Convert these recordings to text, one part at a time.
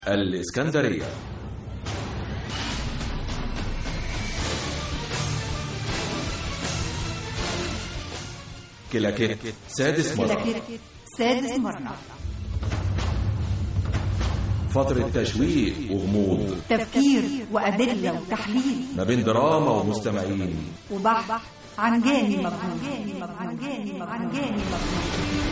الإسكندرية كلاكيت سادس مرة كلاكيت سادس مرة فترة تشويق وغموض تفكير وأدلة وتحليل ما بين دراما ومستمعين وبحث عن جاني مجهول عن جاني مجهول عن جاني مجهول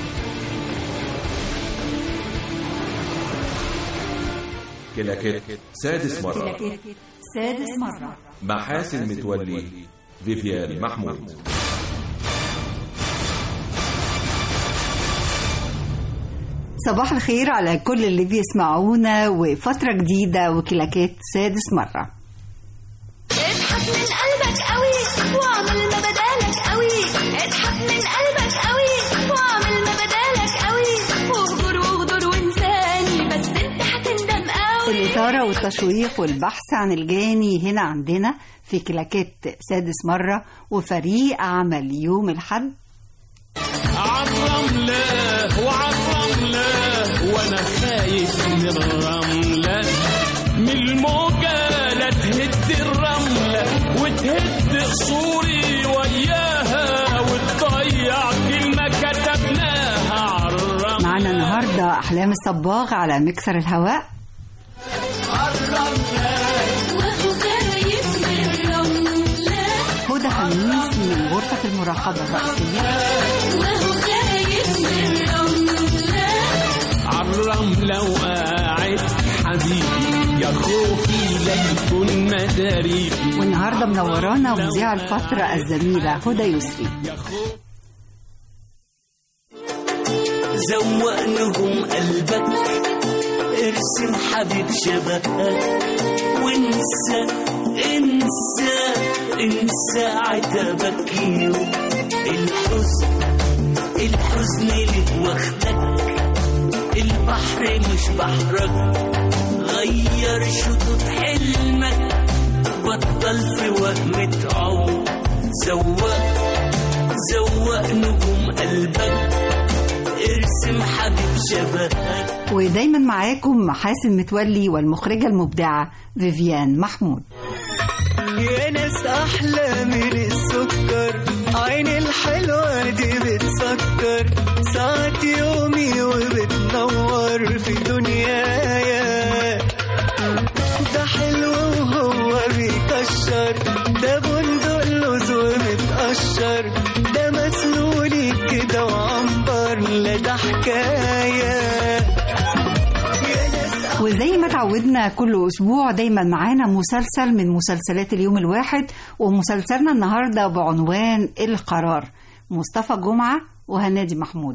كلاكيت سادس مرة كلاكيت سادس مرة محاسن متولي فيفيان محمود صباح الخير على كل اللي بيسمعونا وفترة جديدة وكلاكيت سادس مرة اضحك من قلبك قوي واعمل ما بدالك قوي اضحك من قلبك قوي واعمل ما بدالك قوي واغدر واغدر وانساني بس انت هتندم قوي الإثارة والتشويق والبحث عن الجاني هنا عندنا في كلاكيت سادس مرة وفريق عمل يوم الحد عالرملة وعالرملة وانا خايف من الرملة من الموجة لا تهد الرملة وتهد قصوري وياها وتضيع كلمة كتبناها عالرملة معنا النهاردة أحلام الصباغ على مكسر الهواء وهو خايف من الرملة هدى خميس من غرفة المراقبة الرئيسية وهو خايف من الرملة عالرملة وقاعد حبيبي يا خوفي لا يكون مداري والنهاردة منورانا مذيع الفترة الزميلة هدى يسري زوق نجوم قلبك ارسم حبيب شبهك وانسى انسى انسى عتبك يوم الحزن الحزن اللي واخدك البحر مش بحرك غير شطوط حلمك بطل في وهمة عمر زوق زوق نجوم قلبك ارسم حبيب شبهك ودايما معاكم محاسن متولي والمخرجة المبدعة فيفيان محمود يا ناس احلى من السكر عين الحلوة دي بتسكر ساعة يومي وبتنور في دنيايا ده حلو وهو بيكشر ده بندق لوز ومتقشر ده مسلولي كده وعنبر لا ده حكايه يا ناس وزي ما تعودنا كل أسبوع دايما معانا مسلسل من مسلسلات اليوم الواحد ومسلسلنا النهاردة بعنوان القرار مصطفى جمعة وهنادي محمود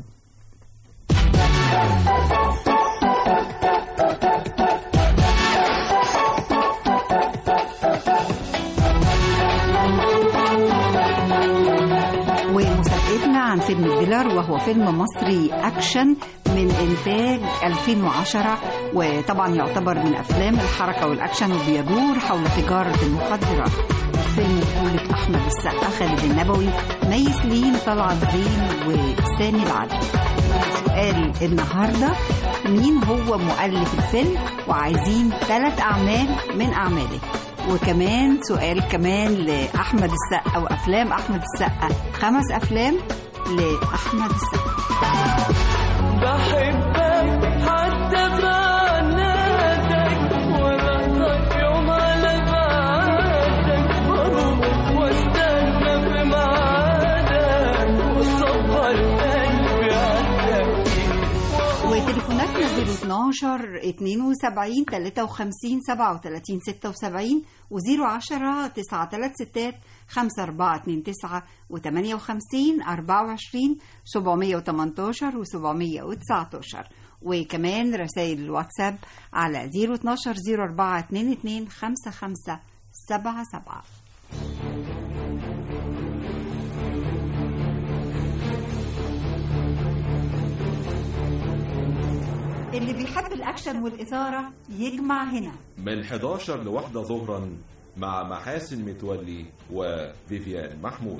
ومسابقتنا عن فيلم الديلر وهو فيلم مصري أكشن من إنتاج 2010 وطبعا يعتبر من أفلام الحركة والأكشن وبيدور حول تجارة المخدرات فيلم بطولة أحمد السقا خالد النبوي مي سليم طلعت زين وسامي العدل سؤال النهاردة مين هو مؤلف الفيلم وعايزين ثلاث أعمال من أعماله وكمان سؤال كمان لأحمد السقا وأفلام أحمد السقا خمس أفلام لأحمد السقا بحبك حتى بعنادك ورقصك يوم على بعدك بروح واستنى في ميعادك وصبر قلبي عليك وتليفوناتنا 012 72 53 37 76 و010 936 5429 و58 24 718 و 719 وكمان رسائل الواتساب على 012 04 22 55 77 اللي بيحب الأكشن والإثارة يجمع هنا من 11 لواحدة ظهرا مع محاسن متولي وفيفيان محمود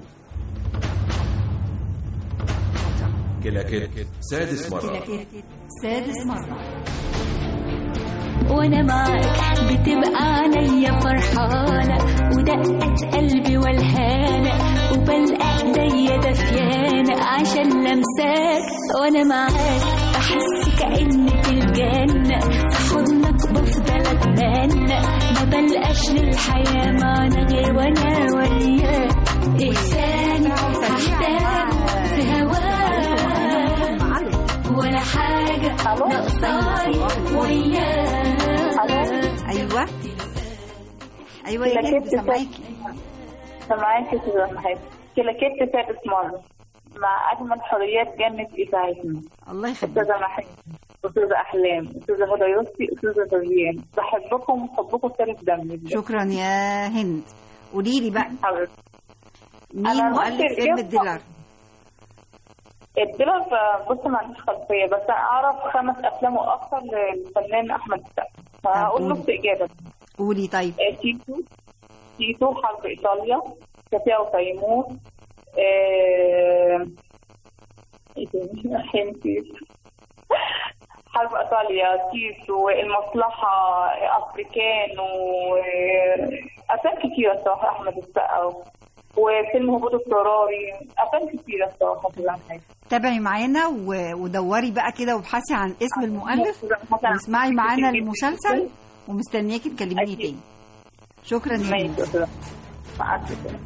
كلاكيت سادس مرة كلاكيت سادس مرة وانا معاك بتبقى عينيا فرحانة ودقة قلبي والهانة وبلقى ايديا دفيانة عشان لمساك وانا معاك بحس كأني في الجنة في حضنك بفضل اتمنى ما بلقاش للحياة معنى غير وانا وياك إحساني هحتاج في هواك ولا حاجة ناقصاني وياك ايوه ايوه يا هند سامعاكي سامعاكي استاذة محمد كلاكيت سادس مرة مع أجمل حريات جنة إذاعتنا الله يخليك أستاذة محمد أستاذة أحلام أستاذة هدى يوسفي أستاذة فيvian بحبكم وحبكم سالف دمي شكرا يا هند قولي لي بقى حبيبتي مين أنا مؤلف ممكن فيلم إيه؟ الديلر الدولار بص ما عنديش خلفية بس أنا أعرف خمس أفلام وأكثر للفنان أحمد السقا فهقول نص إجابة قولي طيب آه، تيتو تيتو حرب إيطاليا كافيا وتيمور آه، إيه تاني؟ أحيانا نسيت. حرب إيطاليا تيتو المصلحة أفريكان وأفلام كتيرة الصراحة أحمد السقا وفيلم هبوط اضطراري أفلام كتيرة الصراحة في العالم. تابعي معانا و- ودوري بقى كده وابحثي عن اسم المؤلف واسمعي معانا المسلسل ومستنياكي تكلميني تاني شكرا يا هند مع السلامة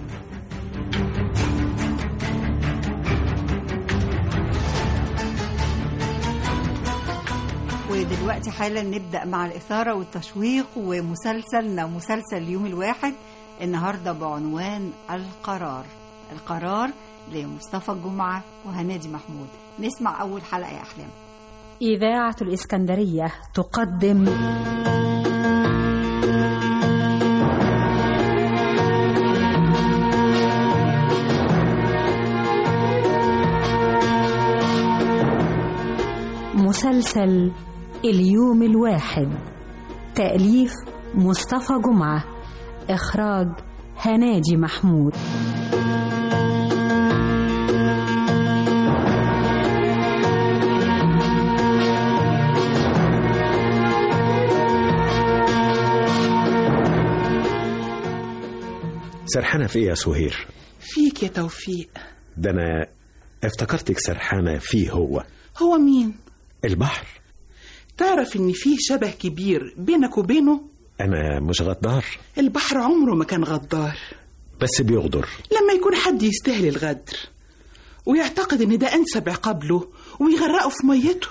ودلوقتي حالا نبدأ مع الإثارة والتشويق ومسلسلنا مسلسل اليوم الواحد النهاردة بعنوان القرار القرار لمصطفى الجمعة وهنادي محمود نسمع أول حلقة يا أحلام إذاعة الإسكندرية تقدم مسلسل اليوم الواحد تأليف مصطفى جمعة إخراج هناجي محمود سرحانة في ايه يا سهير فيك يا توفيق ده انا افتكرتك سرحانة فيه هو هو مين البحر تعرف ان فيه شبه كبير بينك وبينه انا مش غدار البحر عمره ما كان غدار بس بيغدر لما يكون حد يستاهل الغدر ويعتقد ان ده انسب عقاب له ويغرقه في ميته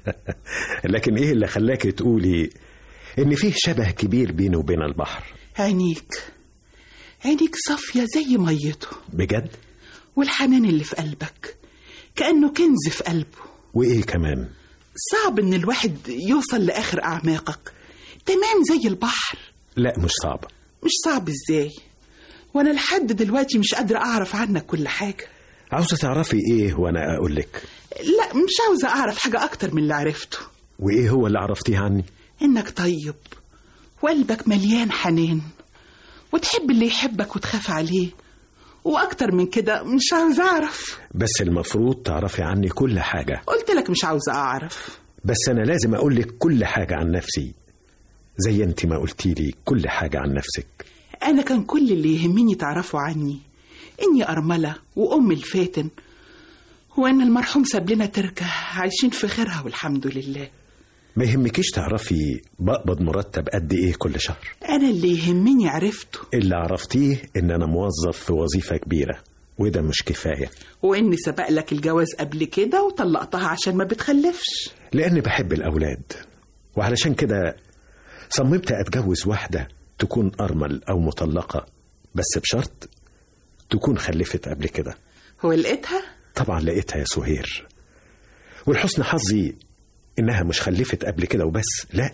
لكن ايه اللي خلاك تقولي ان فيه شبه كبير بينه وبين البحر عينيك عينيك صافية زي ميته بجد والحنان اللي في قلبك كأنه كنز في قلبه وايه كمان صعب ان الواحد يوصل لآخر أعماقك تمام زي البحر لا مش صعب مش صعب ازاي وانا لحد دلوقتي مش قادرة اعرف عنك كل حاجة عاوزة تعرفي ايه وانا اقول لك لا مش عاوزة اعرف حاجة اكتر من اللي عرفته وايه هو اللي عرفتيه عني انك طيب وقلبك مليان حنان وتحب اللي يحبك وتخاف عليه واكتر من كده مش عاوزة اعرف بس المفروض تعرفي عني كل حاجة قلت لك مش عاوزة اعرف بس انا لازم اقول لك كل حاجة عن نفسي زي انت ما قلتي لي كل حاجة عن نفسك انا كان كل اللي يهمني تعرفوا عني اني ارملة وام الفاتن وان المرحوم ساب لنا تركة عايشين في خيرها والحمد لله ما يهمكيش تعرفي بقبض مرتب قد ايه كل شهر انا اللي يهمني عرفته اللي عرفتيه ان انا موظف في وظيفة كبيرة وده مش كفاية واني سبق لك الجواز قبل كده وطلقتها عشان ما بتخلفش لاني بحب الاولاد وعلشان كده صممت اتجوز واحدة تكون ارمل او مطلقة بس بشرط تكون خلفت قبل كده ولقيتها طبعا لقيتها يا سهير والحسن حظي انها مش خلفت قبل كده وبس لا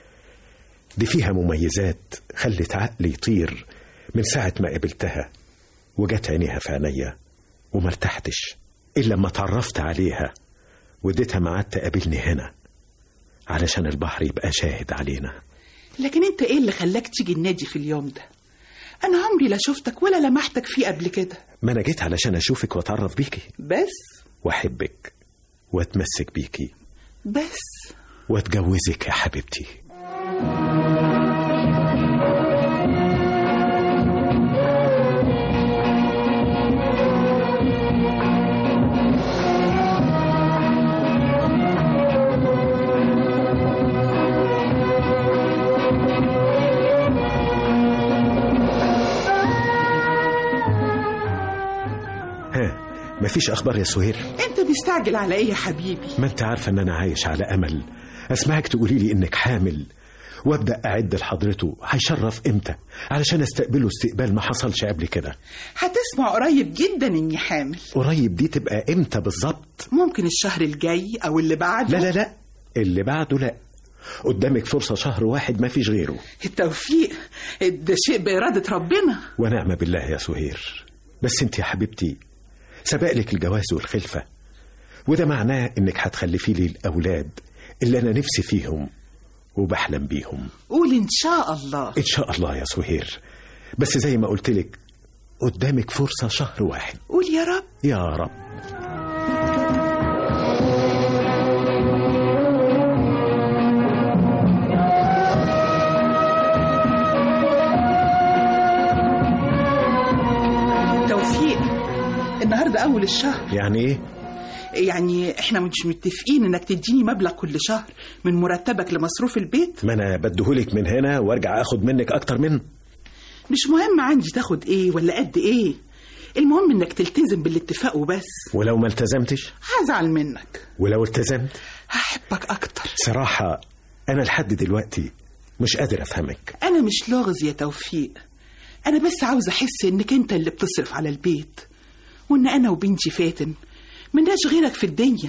دي فيها مميزات خلت عقلي يطير من ساعة ما قابلتها وجت عينيها في عينيا وما ارتحتش إلا لما اتعرفت عليها واديتها ميعاد تقابلني هنا علشان البحر يبقى شاهد علينا لكن انت ايه اللي خلاك تيجي النادي في اليوم ده انا عمري لا شفتك ولا لمحتك فيه قبل كده ما أنا جيت علشان أشوفك وأتعرف بيكي بس وأحبك وأتمسك بيكي بس وأتجوزك يا حبيبتي مفيش اخبار يا سهير انت مستعجل على ايه يا حبيبي ما انت عارفه ان انا عايش على امل اسمعك تقولي لي انك حامل وابدا اعد لحضرته هيشرف امتى علشان استقبله استقبال ما حصلش قبل كده هتسمع قريب جدا اني حامل قريب دي تبقى امتى بالظبط ممكن الشهر الجاي او اللي بعده لا لا لا اللي بعده لا قدامك فرصه شهر واحد ما فيش غيره التوفيق ده شيء بإرادة ربنا ونعم بالله يا سهير بس انت يا حبيبتي سبق لك الجواز والخلفة وده معناه انك هتخلفي لي الاولاد اللي انا نفسي فيهم وبحلم بيهم قول ان شاء الله ان شاء الله يا سهير بس زي ما قلت لك قدامك فرصة شهر واحد قول يا رب يا رب توفيق النهارده اول الشهر يعني ايه يعني احنا مش متفقين انك تديني مبلغ كل شهر من مرتبك لمصروف البيت ما انا بديهولك من هنا وارجع اخد منك اكتر منه مش مهم عندي تاخد ايه ولا قد ايه المهم انك تلتزم بالاتفاق وبس ولو ما التزمتش هزعل منك ولو التزمت هحبك اكتر صراحة انا لحد دلوقتي مش قادر افهمك انا مش لغز يا توفيق انا بس عاوز احس انك انت اللي بتصرف على البيت وان انا وبنتي فاتن مناش غيرك في الدنيا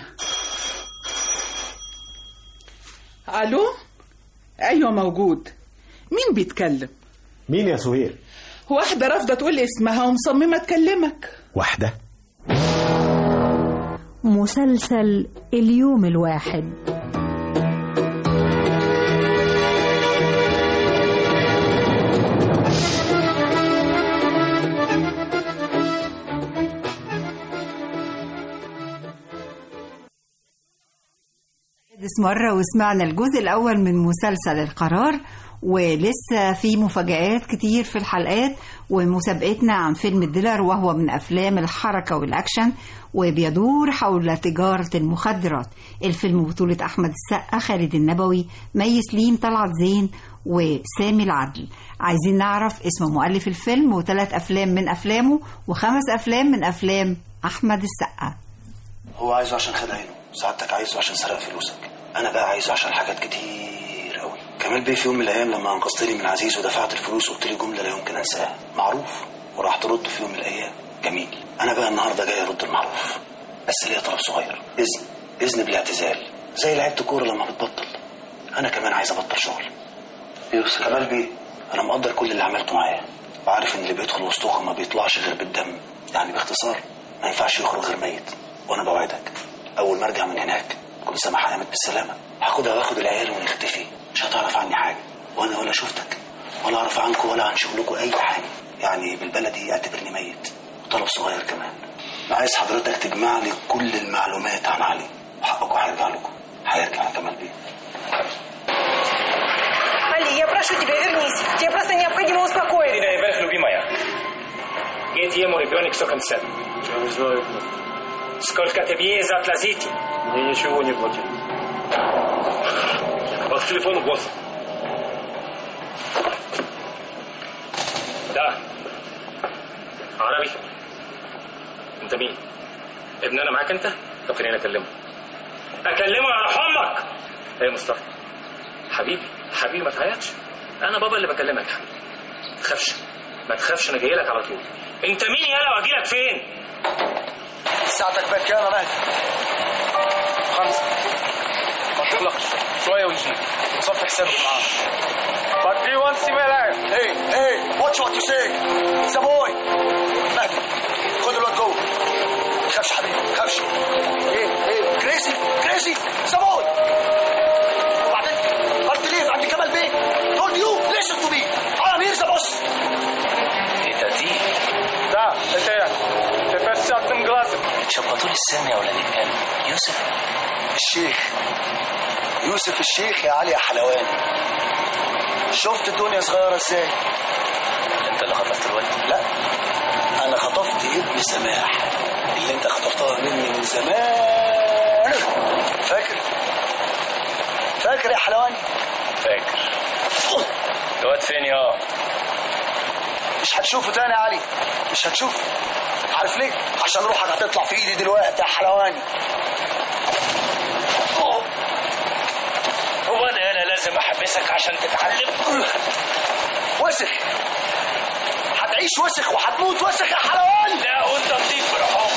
الو ايوه موجود مين بيتكلم مين يا سهير واحده رافضه تقول لي اسمها ومصممه تكلمك واحدة مسلسل اليوم الواحد سادس مرة وسمعنا الجزء الأول من مسلسل القرار ولسه في مفاجآت كتير في الحلقات ومسابقتنا عن فيلم الديلر وهو من أفلام الحركة والأكشن وبيدور حول تجارة المخدرات الفيلم بطولة أحمد السقا خالد النبوي مي سليم طلعت زين وسامي العدل عايزين نعرف اسم مؤلف الفيلم وثلاث أفلام من أفلامه وخمس أفلام من أفلام أحمد السقا هو عايزه عشان خد عينه سعادتك عايزه عشان سرق فلوسك انا بقى عايزه عشان حاجات كتير قوي كمال بيه في يوم من الايام لما انقذتني من عزيز ودفعت الفلوس قلت لي جمله لا يمكن انساها معروف وراح ترد في يوم من الايام جميل انا بقى النهارده جاي ارد المعروف بس ليا طلب صغير اذن اذن بالاعتزال زي لعيبه الكوره لما بتبطل انا كمان عايز ابطل شغل يوسف كمال بيه انا مقدر كل اللي عملته معايا وعارف ان اللي بيدخل وسطكم ما بيطلعش غير بالدم يعني باختصار ما ينفعش يخرج غير ميت وانا بوعدك اول ما ارجع من هناك كل سماح قامت بالسلامه هاخدها واخد العيال ونختفي مش هتعرف عني حاجه وانا ولا شفتك ولا اعرف عنكم ولا عن شغلكم اي حاجه يعني بالبلدي اعتبرني ميت وطلب صغير كمان انا عايز حضرتك تجمع لي كل المعلومات عن علي وحقكم هيرجع لكم هيرجع يا كمال بيه Али, я прошу тебя, вернись. Тебе просто необходимо успокоиться. Ирина любимая. Ведь ему ребенок в конце. Я не знаю. Сколько тебе заплатить? Мне ничего не платит. По телефону босс. Да. عربي انت مين؟ ابن انا معاك انت؟ طب خليني اكلمه اكلمه على امك ايه يا مصطفى حبيبي حبيبي ما تعيطش انا بابا اللي بكلمك يا حبيبي ما تخافش ما تخافش انا جاي لك على طول انت مين يالا واجي لك فين؟ ساعتك بقت كام يا مهدي؟ خمسة ما تقلقش شوية ونجي نصفي حسابك معاه But do you want to see my life? Hey, hey, watch what you say. It's a boy. مهدي خد الواد جوه. ما تخافش حبيبي ما تخافش. ايه ايه كريزي كريزي it's a boy. وبعدين قلت ليه عند كمال بيه؟ told you listen to me. I'm here the boss. انت دي Да, это я. Теперь с одним глазом. شبطوا لي السن يا ولاد الكلب يوسف الشيخ يوسف الشيخ يا علي يا حلوان شفت الدنيا صغيرة ازاي انت اللي خطفت الواد لا انا خطفت ابن سماح اللي انت خطفتها مني من زمان فاكر فاكر يا حلوان فاكر الواد فين يا مش هتشوفه تاني يا علي مش هتشوفه عارف ليه عشان روحك هتطلع في ايدي دلوقتي يا حلواني هو انا انا لازم احبسك عشان تتعلم وسخ هتعيش وسخ وهتموت وسخ يا حلواني لا وانت نضيف بالحب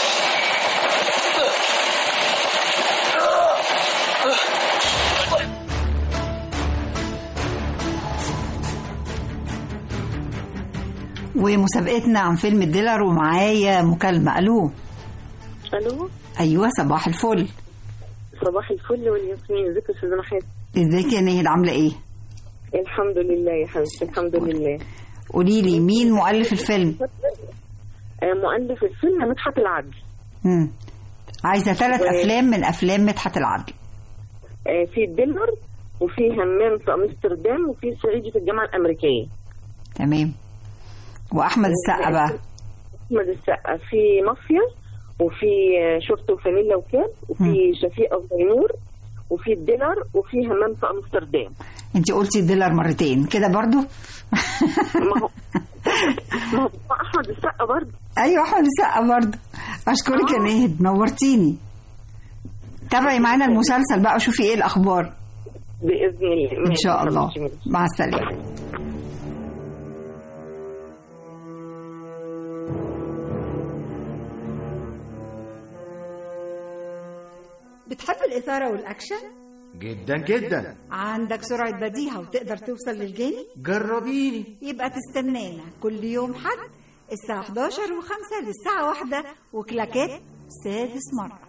ومسابقتنا عن فيلم الديلر ومعايا مكالمة ألو الو أيوة صباح الفل صباح الفل والياسمين ازيك يا استاذه محمد ازيك يا نهد عاملة ايه الحمد لله يا حبيبتي الحمد لله قولي لي مين مؤلف الفيلم آه، مؤلف الفيلم مدحت العدل مم. عايزة ثلاث و- أفلام من أفلام مدحت العدل آه، في الديلر وفي همام في امستردام وفي صعيدي في الجامعه الامريكيه تمام وأحمد السقا بقى احمد السقا في مافيا وفي آه، شرطه وفانيلا وكاب وفي شفيقه وتيمور وفي الديلر وفي همام في امستردام انت قلتي الديلر مرتين كده برضو ما هو ما هو احمد السقا برضه ايوه احمد السقا برضو اشكرك يا نهد نورتيني تابعي معانا المسلسل بقى وشوفي ايه الاخبار باذن الله ان شاء الله مع السلامه بتحب الإثارة والأكشن؟ جدا جدا عندك سرعة بديهة وتقدر توصل للجاني؟ جربيني يبقى تستنانا كل يوم حد الساعة 11 و5 للساعة واحدة وكلاكات سادس مرة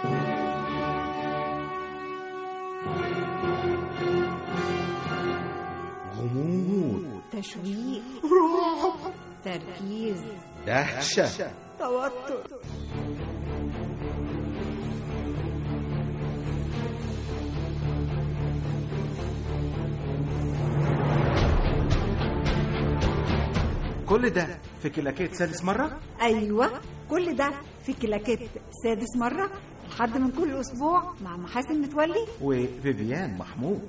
غموض تشويق رعب تركيز دهشة توتر كل ده في كلاكيت سادس مرة أيوة كل ده في كلاكيت سادس مرة لحد من كل أسبوع مع محاسن متولي وفيفيان محمود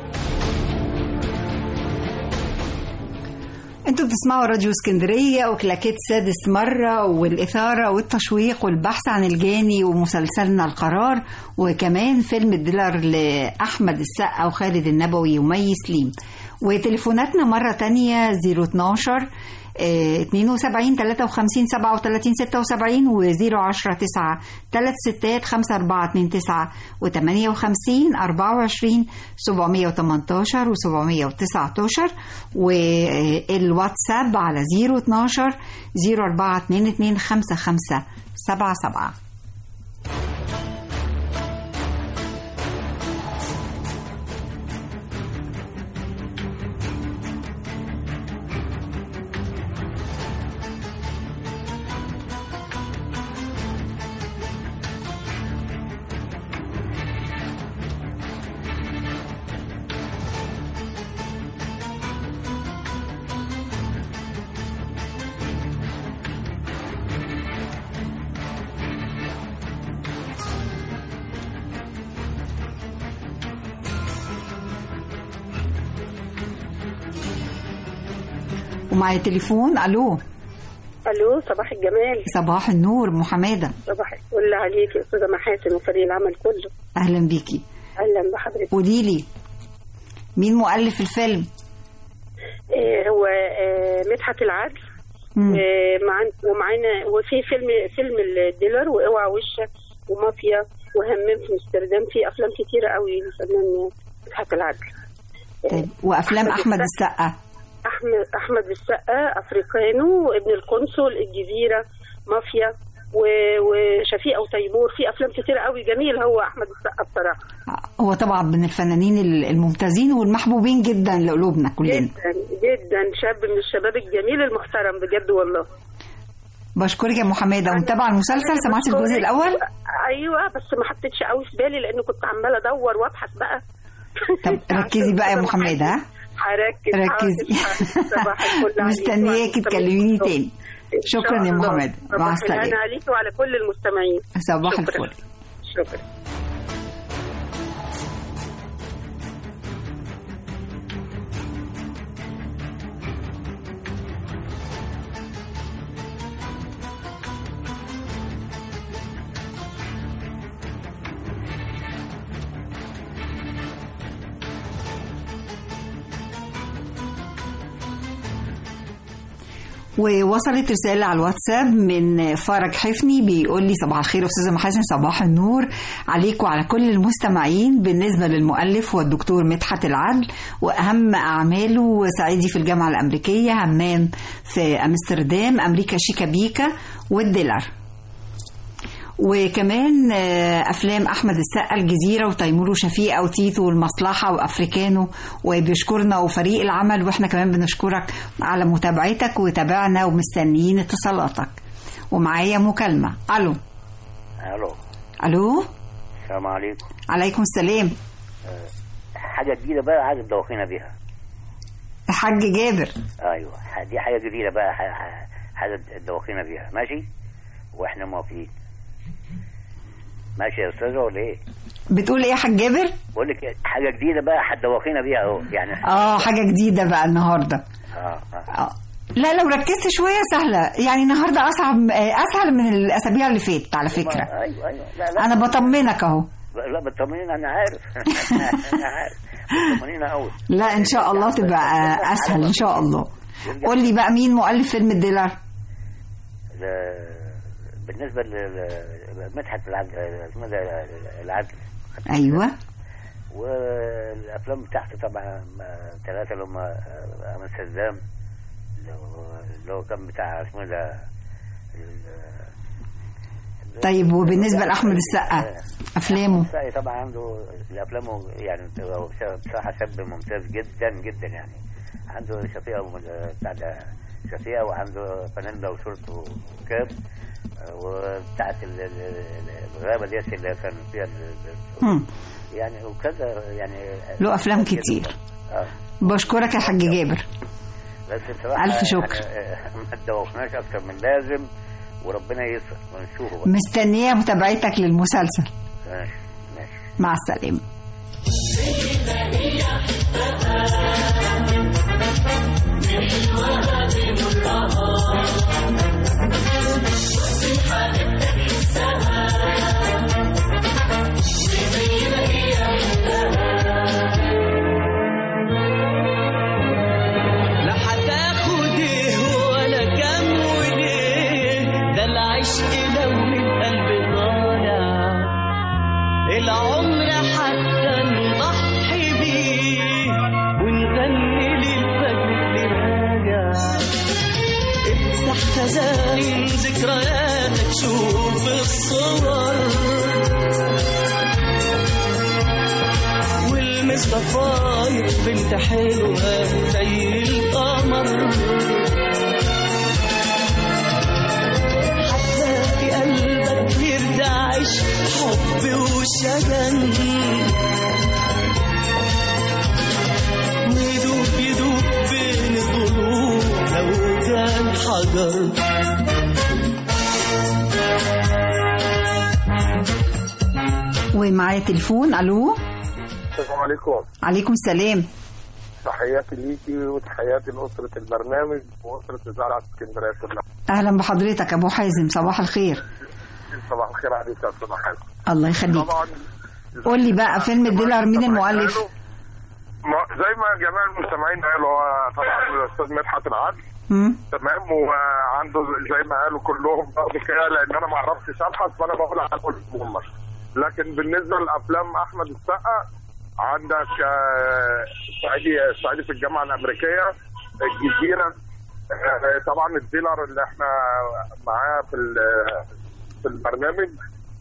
انتوا بتسمعوا راديو اسكندرية وكلاكيت سادس مرة والإثارة والتشويق والبحث عن الجاني ومسلسلنا القرار وكمان فيلم الديلر لأحمد السقا وخالد النبوي ومي سليم وتليفوناتنا مرة تانية 012 آه، 72 53 37 76 و 010 9 3 ستات 5 4 2 9 و 58 24 718 و 719 والواتساب على 012 04 22 55 77 ومعايا تليفون الو الو صباح الجمال صباح النور ام حماده صباح الفل عليك يا استاذه محاسن وفريق العمل كله اهلا بيكي اهلا بحضرتك قولي لي مين مؤلف الفيلم آه، هو آه، مدحت العدل مم. آه، مع- ومعانا وفي فيلم فيلم الديلر واوعى وشك ومافيا وهمام في امستردام في افلام كتيره قوي للفنان مدحت العدل طيب وافلام احمد السقا احمد احمد السقا افريكانو ابن القنصل الجزيره مافيا و- وشفيقه وتيمور في افلام كتيره قوي جميل هو احمد السقا بصراحه هو طبعا من الفنانين الممتازين والمحبوبين جدا لقلوبنا كلنا جدا جدا شاب من الشباب الجميل المحترم بجد والله بشكرك يا ام حماده ومتابعه المسلسل سمعتي الجزء الاول ايوه بس ما حطيتش قوي في بالي لانه كنت عماله ادور وابحث بقى طب ركزي بقى يا ام حماده ها هركز ركزي حاضر. صباح الفل عليك. مستنياكي تكلميني تاني إن شكرا شاء يا ام الله. حماده مع صباح السلامه الهنا عليك وعلى كل المستمعين صباح شكرا. الفل شكرا ووصلت رسالة على الواتساب من فرج حفني بيقول لي صباح الخير أستاذة محاسن صباح النور عليك وعلى كل المستمعين بالنسبة للمؤلف والدكتور مدحت العدل وأهم أعماله صعيدي في الجامعة الأمريكية همام في أمستردام أمريكا شيكابيكا والديلر وكمان آه، افلام احمد السقا الجزيره وتيمور وشفيقه وتيتو والمصلحه وافريكانو وبيشكرنا وفريق العمل واحنا كمان بنشكرك على متابعتك وتابعنا ومستنيين اتصالاتك ومعايا مكالمه الو الو الو السلام عليكم عليكم السلام حاجه جديده بقى عايز تدوخينا بيها الحاج جابر ايوه دي حاجه جديده بقى ح- ح- حاجه تدوخينا بيها ماشي واحنا موافقين ماشي يا استاذه ولا ايه بتقول ايه يا حاج جابر بقول لك إيه، حاجه جديده بقى هتدوخينا بيها اهو يعني اه حاجه جديده بقى النهارده اه اه لا لو ركزت شويه سهله يعني النهارده اصعب آه، اسهل من الاسابيع اللي فاتت على فكره ايوه ايوه لا لا انا بطمنك اهو لا بتطمنين انا عارف انا عارف بتطمنين قوي لا ان شاء الله تبقى اسهل ان شاء الله قول لي بقى مين مؤلف فيلم الديلر بالنسبه لمدحت العدل اسمه ده العدل ايوه والافلام بتاعته طبعا ثلاثه اللي هم امستردام اللي هو- اللي هو كان بتاع اسمه ده طيب وبالنسبه لاحمد السقا افلامه السقا طبعا عنده الافلام يعني هو بصراحه شاب ممتاز جدا جدا يعني عنده شفيقه وم- بتاع ده شفيقه وعنده فنانده وشورت وكاب وبتاعت ال- ال- ال- الغابه ديت اللي كان فيها ال- ال- هم. يعني وكذا يعني له أفلام كتير. اه بشكرك يا حاج جابر بس بصراحه ألف شكر. يعني ما تدوخناش اكتر من لازم وربنا يسر ونشوفه بقى مستنيه متابعتك للمسلسل ماشي ماشي مع السلامه لا هتاخد ايه ولا كام وليه ده العشق لو من قلب طالع العمر حتى نضحي بيه ونغني للفجر اللي راجع افتح خزائن ذكرياتك شوف الصور والمس ضفاير بنت حلوة زي القمر هتلاقي قلبك يرتعش حب وشجن ويدوب يدوب بين الضلوع لو كان حجر ومعايا تليفون الو السلام عليكم عليكم السلام تحياتي ليكي وتحياتي لأسرة البرنامج وأسرة إذاعة اسكندرية كلها اهلا بحضرتك ابو حازم صباح الخير صباح الخير عليك يا أستاذ حازم الله يخليك طبعا قول لي بقى فيلم الديلر مين المؤلف ما- زي ما جميع المستمعين قالوا هو طبعا الأستاذ مدحت العدل مم. تمام وعنده زي ما قالوا كلهم برضه كده لأن أنا ما عرفتش أبحث فأنا بقول على كلهم لكن بالنسبة لأفلام أحمد السقا عندك آه، صعيدي صعيدي في الجامعة الأمريكية الجزيرة آه، طبعا الديلر اللي احنا معاه في ال- في البرنامج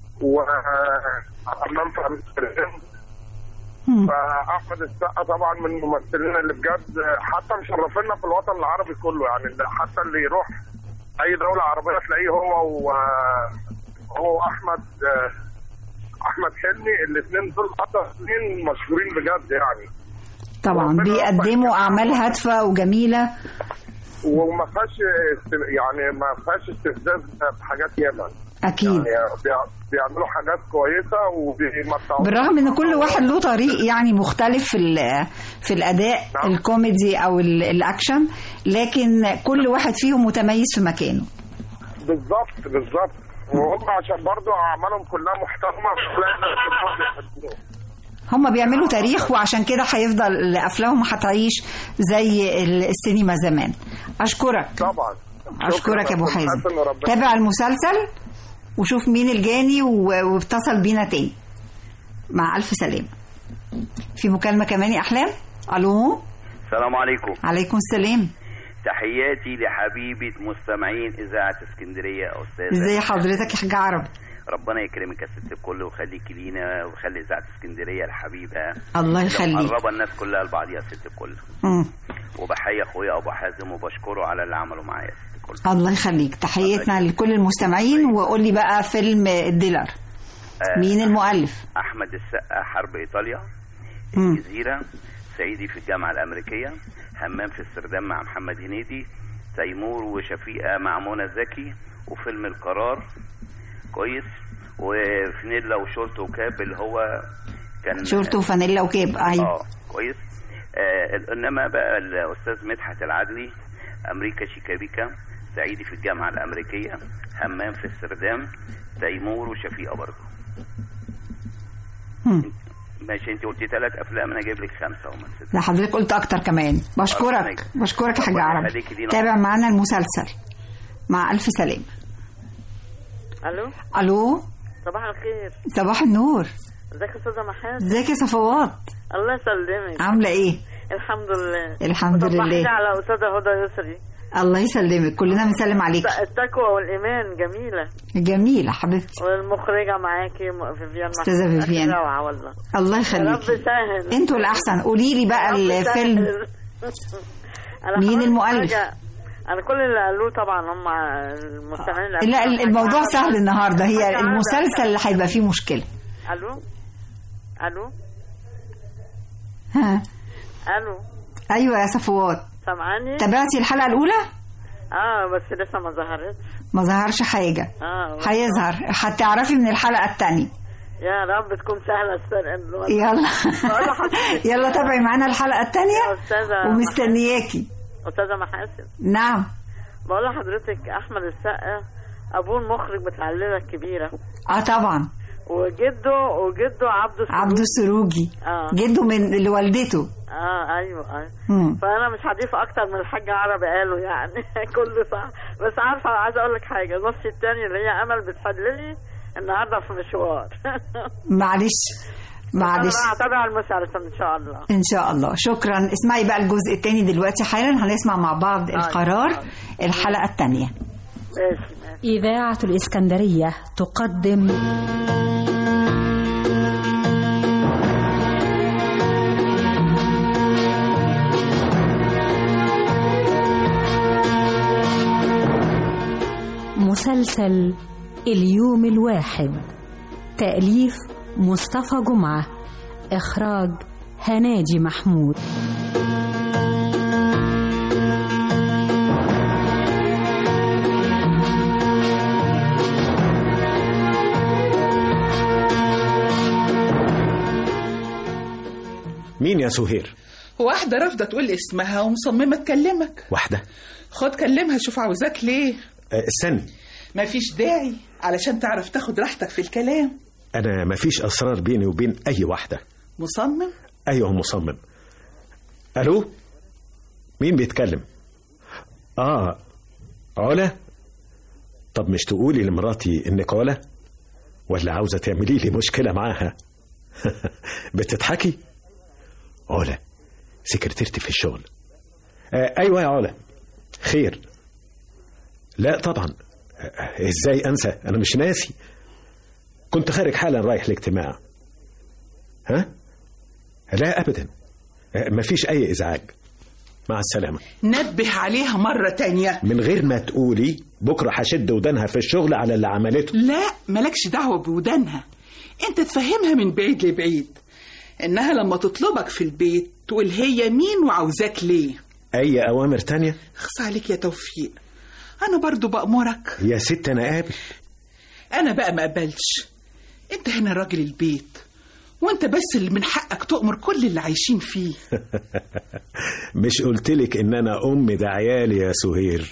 وحمام في امستردام فاحمد السقا طبعا من الممثلين اللي بجد حتى مشرفينا في الوطن العربي كله يعني اللي- حتى اللي يروح اي دوله عربيه تلاقيه هو و هو احمد احمد حلمي الاثنين دول حتى اثنين مشهورين بجد يعني طبعا بيقدموا اعمال هادفه وجميله وما فيهاش است- يعني ما فيهاش استفزاز بحاجات ياما اكيد يعني بيع- بيعملوا حاجات كويسه وبيمتعوا بالرغم ان كل واحد له طريق يعني مختلف في ال- في الاداء الكوميدي او ال- الاكشن لكن كل واحد فيهم متميز في مكانه بالظبط بالظبط وهم عشان برضو اعمالهم كلها محترمه تلاقي الناس كلها بيحبوهم. هم بيعملوا تاريخ وعشان كده هيفضل افلامهم هتعيش زي ال- السينما زمان اشكرك طبعا اشكرك يا ابو أستاذ حازم حسن وربنا تابع المسلسل وشوف مين الجاني و- واتصل بينا تاني مع الف سلامه في مكالمه كمان يا احلام الو السلام عليكم عليكم السلام تحياتي لحبيبة مستمعين إذاعة اسكندرية يا أستاذة ازاي حضرتك يا حاج عربي ربنا يكرمك يا ست الكل ويخليكي لينا ويخلي إذاعة اسكندرية الحبيبة الله يخليك. مقربة الناس كلها لبعض يا ست الكل مم. وبحيي أخويا أبو حازم وبشكره على اللي عمله معايا يا ست الكل الله يخليك تحياتنا لكل المستمعين وقول لي بقى فيلم الديلر آه، مين المؤلف أحمد السقا حرب إيطاليا مم. الجزيرة صعيدي في الجامعة الأمريكية همام في السرداب مع محمد هنيدي تيمور وشفيقة مع منى زكي وفيلم القرار كويس وفانيلا وشورت وكاب اللي هو كان شورت وفانيلا وكاب ايوه اه كويس آه انما بقى الاستاذ مدحت العدلي امريكا شيكابيكا صعيدي في الجامعه الامريكيه همام في السردام تيمور وشفيقه برضه مم. ماشي انت قلتي ثلاث افلام انا جايب لك خمسه وما ست لا حضرتك قلت اكتر كمان بشكرك بشكرك يا حاج ربنا عربي يخليكي لينا. تابع معانا المسلسل مع الف سلامه الو الو صباح الخير صباح النور ازيك يا استاذه محاسن ازيك يا صفوات الله يسلمك عامله ايه الحمد لله الحمد وصبحي لله. لي على استاذه هدى يسري الله يسلمك كلنا بنسلم عليك التقوى والايمان جميله جميله حبيبتي والمخرجه معاكي م- فيفيان أستاذة محمود. فيفيان. روعه والله الله يا يخليك رب سهل انتوا الاحسن قولي لي بقى يا رب الفيلم سهل. أنا مين هقول لك المؤلف؟ حاجة. انا كل اللي قالوه طبعا هم المستمعين اللي لا قالوا. الموضوع حاجة سهل عربي. النهارده هي حاجة عربي. المسلسل اللي هيبقى فيه مشكله الو الو ها الو ايوه يا صفوات سامعاني تابعتي الحلقه الاولى اه بس لسه ما ظهرتش ما ظهرش حاجه اه هيظهر هتعرفي من الحلقه الثانيه يا رب تكون سهله السرقه يلا بقول لحضرتك- يلا تابعي معانا الحلقه الثانيه يا استاذه ومستنياكي استاذه محاسن نعم بقول لحضرتك احمد السقا ابوه المخرج بتاع الليله الكبيره اه طبعا وجده وجده عبده السلوك. عبده السروجي اه جده من لوالدته اه ايوه ايوه مم. فانا مش هضيف اكتر من الحاج عربي قاله يعني كله صح بس عارفه عايزه اقول لك حاجه نص التاني اللي هي امل بتحللي النهارده في مشوار معلش معلش انا هتابع المسلسل ان شاء الله ان شاء الله شكرا اسمعي بقى الجزء الثاني دلوقتي حالا هنسمع مع بعض القرار الحلقه الثانيه ماشي إذاعة الإسكندرية تقدم مسلسل اليوم الواحد تأليف مصطفى جمعة إخراج هناجي محمود مين يا سهير واحدة رافضة تقول اسمها ومصممة تكلمك واحدة خد كلمها شوف عاوزاك ليه آه، استني مفيش داعي علشان تعرف تاخد راحتك في الكلام أنا مفيش أسرار بيني وبين أي واحدة مصمم أيوه مصمم ألو مين بيتكلم آه علا طب مش تقولي لمراتي إنك علا ولا عاوزة تعملي لي مشكلة معاها بتضحكي علا سكرتيرتي في الشغل آه أيوة يا علا خير لا طبعا آه، ازاي انسى انا مش ناسي كنت خارج حالا رايح الاجتماع ها لا ابدا آه، مفيش اي ازعاج مع السلامه نبه عليها مرة تانية من غير ما تقولي بكره هشد ودانها في الشغل على اللي عملته لا مالكش دعوة بودانها انت تفهمها من بعيد لبعيد انها لما تطلبك في البيت تقول هي مين وعاوزاك ليه اي اوامر تانية خص عليك يا توفيق انا برضو بأمرك يا ست انا قابل انا بقى ما اقبلش انت هنا راجل البيت وانت بس اللي من حقك تؤمر كل اللي عايشين فيه مش قلتلك ان انا ام ده عيالي يا سهير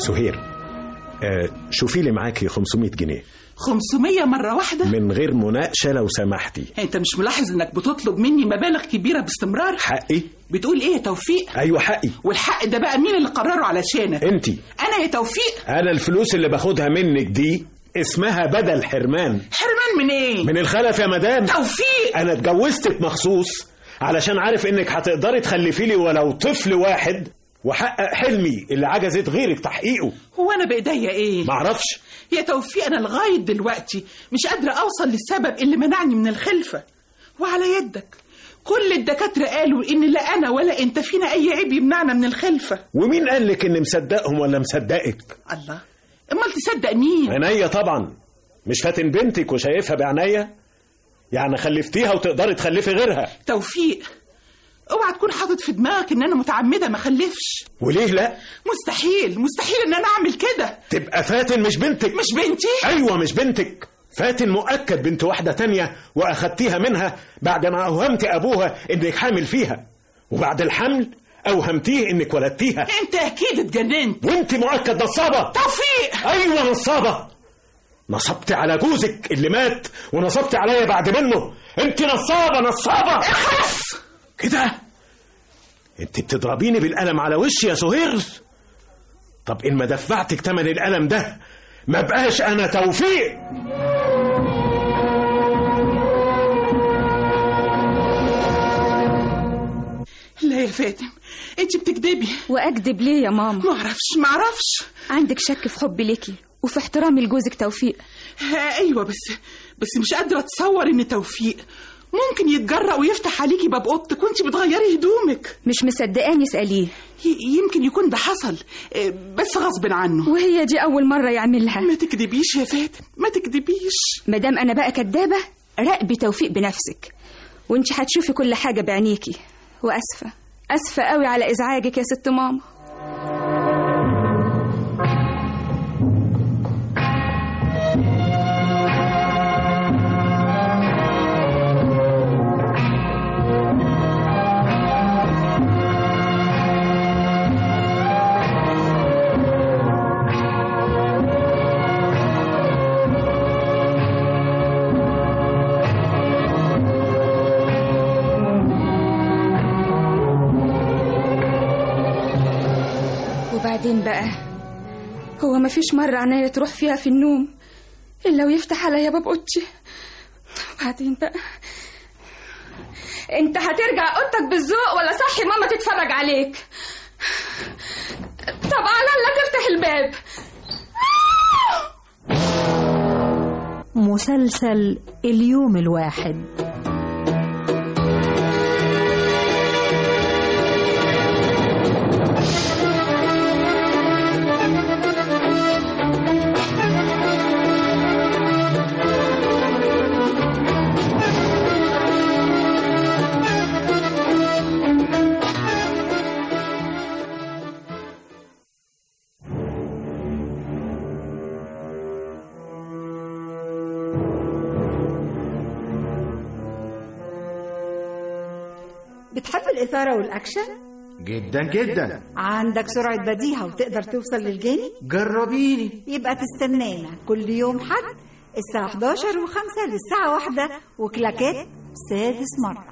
سهير آه شوفي لي معاكي 500 جنيه 500 مرة واحدة من غير مناقشة لو سمحتي انت مش ملاحظ انك بتطلب مني مبالغ كبيرة باستمرار حقي بتقول ايه يا توفيق ايوه حقي والحق ده بقى مين اللي قرره علشانك انتي انا يا توفيق انا الفلوس اللي باخدها منك دي اسمها بدل حرمان حرمان من ايه من الخلف يا مدام توفيق انا اتجوزتك مخصوص علشان عارف انك هتقدري تخلفي لي ولو طفل واحد واحقق حلمي اللي عجزت غيرك تحقيقه هو انا بايديا ايه معرفش يا توفيق انا لغايه دلوقتي مش قادره اوصل للسبب اللي منعني من الخلفه وعلى يدك كل الدكاتره قالوا ان لا انا ولا انت فينا اي عيب يمنعنا من الخلفه ومين قال لك اني مصدقهم ولا مصدقك الله امال تصدق مين عينيا طبعا مش فاتن بنتك وشايفها بعينيا يعني خلفتيها وتقدري تخلفي غيرها توفيق اوعى تكون حاطط في دماغك ان انا متعمده ما اخلفش وليه لا مستحيل مستحيل ان انا اعمل كده تبقى فاتن مش بنتك مش بنتي ايوه مش بنتك فاتن مؤكد بنت واحدة تانية واخدتيها منها بعد ما اوهمت ابوها انك حامل فيها وبعد الحمل اوهمتيه انك ولدتيها انت اكيد اتجننت وانت مؤكد نصابة توفيق ايوه نصابة نصبت على جوزك اللي مات ونصبت عليا بعد منه انت نصابة نصابة اخلص كده انت بتضربيني بالقلم على وشي يا سهير طب ان ما دفعتك تمن القلم ده ما بقاش انا توفيق لا يا فاتن انت بتكدبي واكذب ليه يا ماما ما اعرفش ما اعرفش عندك شك في حبي ليكي وفي احترامي لجوزك توفيق ها ايوه بس بس مش قادره اتصور ان توفيق ممكن يتجرأ ويفتح عليكي باب اوضتك وانت بتغيري هدومك مش مصدقاني اساليه يمكن يكون ده حصل آه، بس غصب عنه وهي دي اول مره يعملها ما تكدبيش يا فاتن ما تكدبيش مادام انا بقى كدابه راقبي توفيق بنفسك وانت هتشوفي كل حاجه بعينيكي واسفه اسفه قوي على ازعاجك يا ست ماما وبعدين بقى هو مفيش مرة عناية تروح فيها في النوم إلا ويفتح عليا باب أوضتي وبعدين بقى انت هترجع اوضتك بالذوق ولا صحي ماما تتفرج عليك طب على الله تفتح الباب مسلسل اليوم الواحد بتحب الإثارة والأكشن؟ جدا جدا عندك سرعة بديهة وتقدر توصل للجاني؟ جربيني يبقى تستنانا كل يوم حد الساعة 11 و5 للساعة واحدة وكلاكات سادس مرة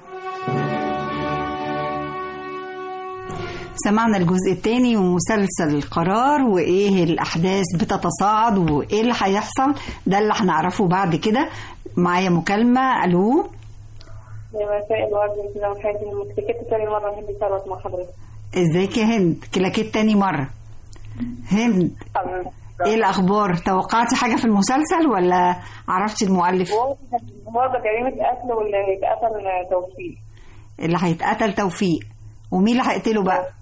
سمعنا الجزء الثاني ومسلسل القرار وايه الاحداث بتتصاعد وايه اللي هيحصل ده اللي هنعرفه بعد كده معايا مكالمه الو يا مساء الورد كده وحياتي المكتكت تاني مرة بحب أتعرف مع حضرتك ازيك يا هند كلاكيت تاني مره هند ايه الاخبار توقعتي حاجه في المسلسل ولا عرفتي المؤلف النهارده جريمة قتل واللي هيتقتل توفيق اللي هيتقتل توفيق ومين اللي هيقتله بقى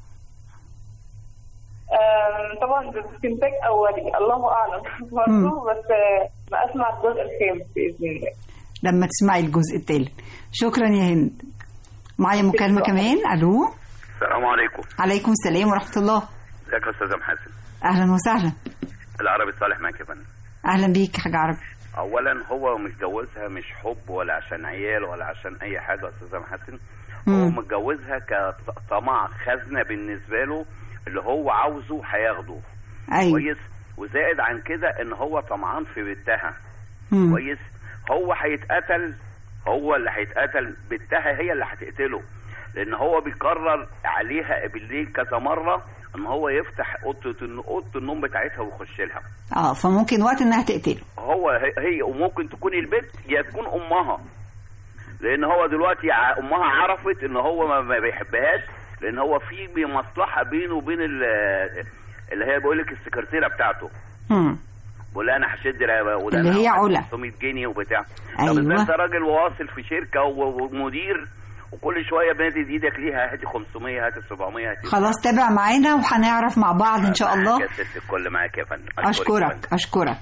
آم، طبعا باستنتاج أولي الله أعلم برضه بس آه، ما أسمع الجزء الخامس بإذن الله لما تسمعي الجزء الثالث شكرا يا هند معايا مكالمه كمان الو السلام عليكم عليكم السلام ورحمه الله ازيك يا استاذ محاسن اهلا وسهلا العربي صالح معاك يا فندم اهلا بيك يا حاج عربي اولا هو متجوزها مش حب ولا عشان عيال ولا عشان اي حاجه يا استاذ محاسن هو مم. متجوزها كطمع خزنه بالنسبه له اللي هو عاوزه هياخده أيوة. كويس وزائد عن كده ان هو طمعان في بنتها مم. كويس هو هيتقتل هو اللي هيتقتل بنتها هي اللي هتقتله لان هو بيقرر عليها بالليل كذا مره ان هو يفتح اوضه اوضه النوم بتاعتها ويخش لها اه فممكن وقت انها تقتله هو هي هي وممكن تكون البنت يا تكون امها لان هو دلوقتي ع- امها عرفت ان هو ما ما بيحبهاش لان هو في مصلحه بينه وبين ال- اللي هي بيقول لك السكرتيره بتاعته مم. بقول لها انا هشد رقبة- وده اللي أنا هي هاخد علا. 500 جنيه وبتاع أيوة. طب ازاي انت راجل واصل في شركه و- ومدير وكل شويه بمدد ايدك ليها هاتي 500 هاتي 700 هاتي خلاص تابع معانا وهنعرف مع بعض ان شاء الله يا ست الكل معاك يا فندم يا فندم. اشكرك اشكرك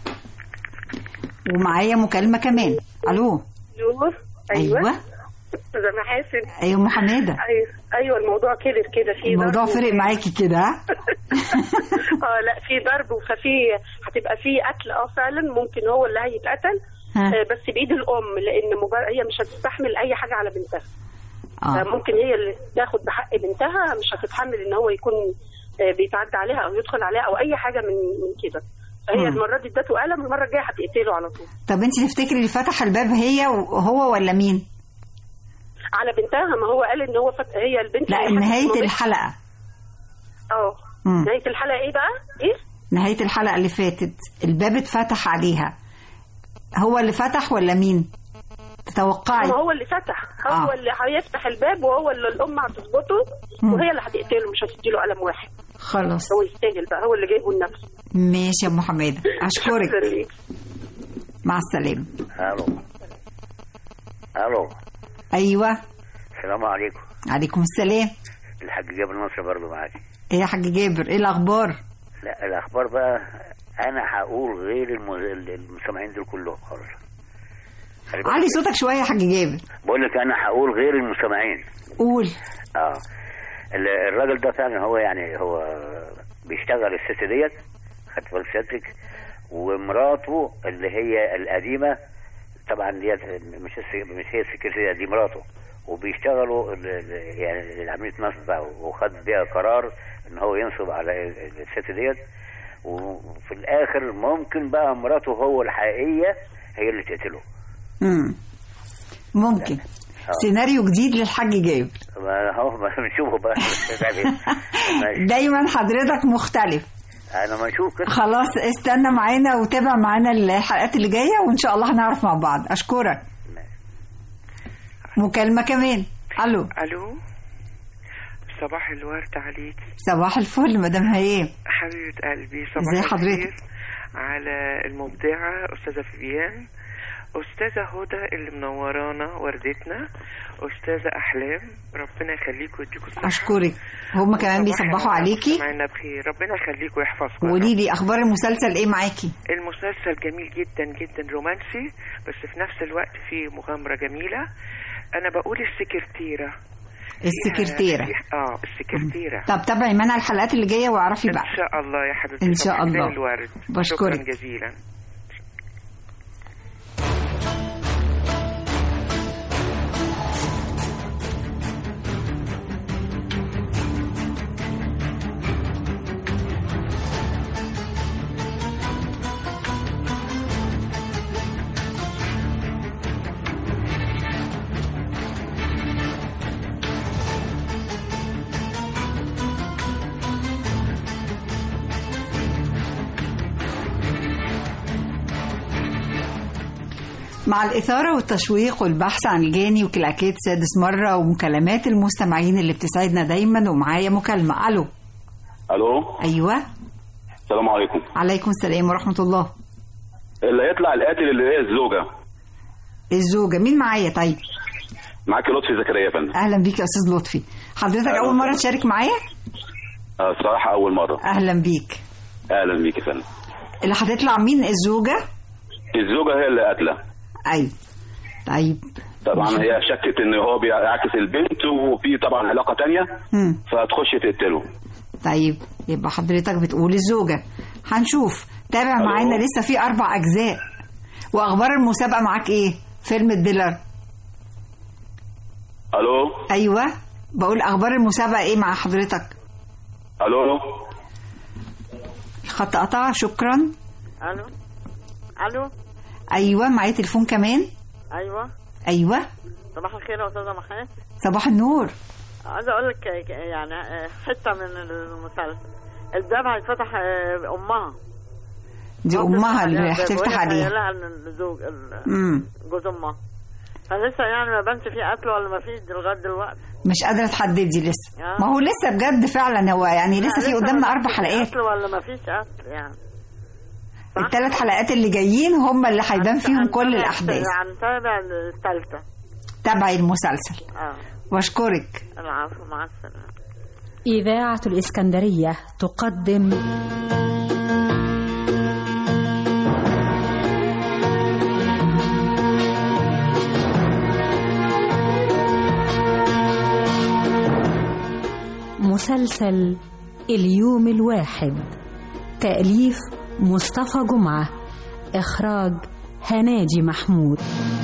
ومعايا مكالمه كمان الو نور ايوه استاذه محاسن ايوه ام حماده ايوه ايوه الموضوع كبر كده في الموضوع ضرب فرق وفي- معاكي كده ها؟ اه لا في ضرب ففي هتبقى في قتل اه فعلا ممكن هو اللي هيتقتل ها. آه بس بايد الام لان مجرد هي مش هتستحمل اي حاجه على بنتها اه ممكن هي اللي تاخد بحق بنتها مش هتتحمل ان هو يكون آه، بيتعدى عليها او يدخل عليها او اي حاجه من من كده فهي مم. المره دي ادته قلم المره الجايه هتقتله على طول طب انت تفتكري اللي فتح الباب هي وهو ولا مين على بنتها ما هو قال ان هو فت... هي البنت لا اللي نهايه حست- الحلقه اه مم. نهايه الحلقه ايه بقى؟ ايه؟ نهايه الحلقه اللي فاتت الباب اتفتح عليها هو اللي فتح ولا مين تتوقعي ما هو اللي فتح هو آه. اللي هيفتح الباب وهو اللي الام هتظبطه مم. وهي اللي هتقتله مش هتديله قلم واحد خلاص هو يستاهل بقى هو اللي جايبه لنفسه ماشي يا ام حماده اشكرك مع السلامه الو الو ايوه السلام عليكم عليكم السلام الحاج جابر نصر برضه معاكي ايه يا حاج جابر ايه الاخبار لا الاخبار بقى انا هقول غير المز- المستمعين دول كلهم خالص خلي بالك. علي صوتك شويه يا حاج جابر بقول لك انا هقول غير المستمعين قول اه ال- الراجل ده فعلا هو يعني هو بيشتغل الست ديت خدت بالك سيادتك ومراته اللي هي القديمه طبعا ديت مش الس- مش هي السكرتيره دي مراته وبيشتغلوا ال- ال- يعني عمليه نصب بقى وخد بيها قرار ان هو ينصب على ال- الست ديت وفي الاخر ممكن بقى مراته هو الحقيقيه هي اللي تقتله امم ممكن سيناريو جديد للحاج جابر ما هو ما بنشوفه بقى ماشي. دايما حضرتك مختلف انا ما نشوف كده خلاص استنى معانا وتابع معانا الحلقات اللي جايه وان شاء الله هنعرف مع بعض اشكرك مكالمه كمان الو الو صباح الورد عليكي صباح الفل مدام هيام حبيبة قلبي صباح ازي الخير حضرتك؟ على المبدعة أستاذة فيفيان أستاذة هدى اللي منورانا وردتنا أستاذة أحلام ربنا يخليكم ويديكم الصحة اشكرك هم كمان بيصبحوا عليكي معنا بخير ربنا يخليكم ويحفظكم وقولي لي اخبار المسلسل ايه معاكي المسلسل جميل جدا جدا رومانسي بس في نفس الوقت فيه مغامرة جميلة أنا بقول السكرتيرة فيها- السكرتيرة. فيها- اه السكرتيرة طب تابعي معانا الحلقات اللي جايه واعرفي بقى ان شاء الله يا حبيبتي إن شاء صباح الله. الخير الورد بشكرك. شكرا جزيلا مع الإثارة والتشويق والبحث عن الجاني وكلاكيت سادس مرة ومكالمات المستمعين اللي بتسعدنا دايما ومعايا مكالمة ألو الو أيوة السلام عليكم عليكم السلام ورحمة الله اللي هيطلع القاتل اللي هي الزوجه الزوجة مين معايا طيب معاكي لطفي زكريا يا فندم أهلا بيك يا أستاذ لطفي حضرتك أهلا أول مرة تشارك معايا آه، الصراحه اول مره أهلا بيك اهلا بيك يا فندم اللي هتطلع مين الزوجة الزوجه هي اللي قاتله أيوة طيب طبعا هي شكت ان هو بيعكس البنت وفي طبعا علاقه تانية مم. فتخش تقتله طيب يبقى حضرتك بتقول الزوجة هنشوف تابع ألو. معانا لسه في أربع أجزاء وأخبار المسابقة معاك إيه فيلم الديلر الو أيوة بقول أخبار المسابقة إيه مع حضرتك الو خط قطع شكرا الو الو ايوه معايا تليفون كمان ايوه ايوه صباح الخير يا استاذه محمد صباح النور عايزه اقول لك يعني آه، حته من المسلسل الباب هيتفتح آه، امها دي امها اللي هتفتح عليها لها الزوج ال- امم جوز امها فلسه يعني ما بانش فيه قتل ولا ما فيش لغايه دلوقتي مش قادره تحددي لسه آه. ما هو لسه بجد فعلا هو يعني لا، لسه في ما قدامنا اربع فيش حلقات قتل ولا ما فيش قتل يعني الثلاث حلقات اللي جايين هم اللي هيبان فيهم كل الاحداث هنتابع الثالثه تابعي المسلسل اه واشكرك العفو مع السلامه إذاعة الإسكندرية تقدم مسلسل اليوم الواحد تأليف مصطفى جمعة إخراج هناجي محمود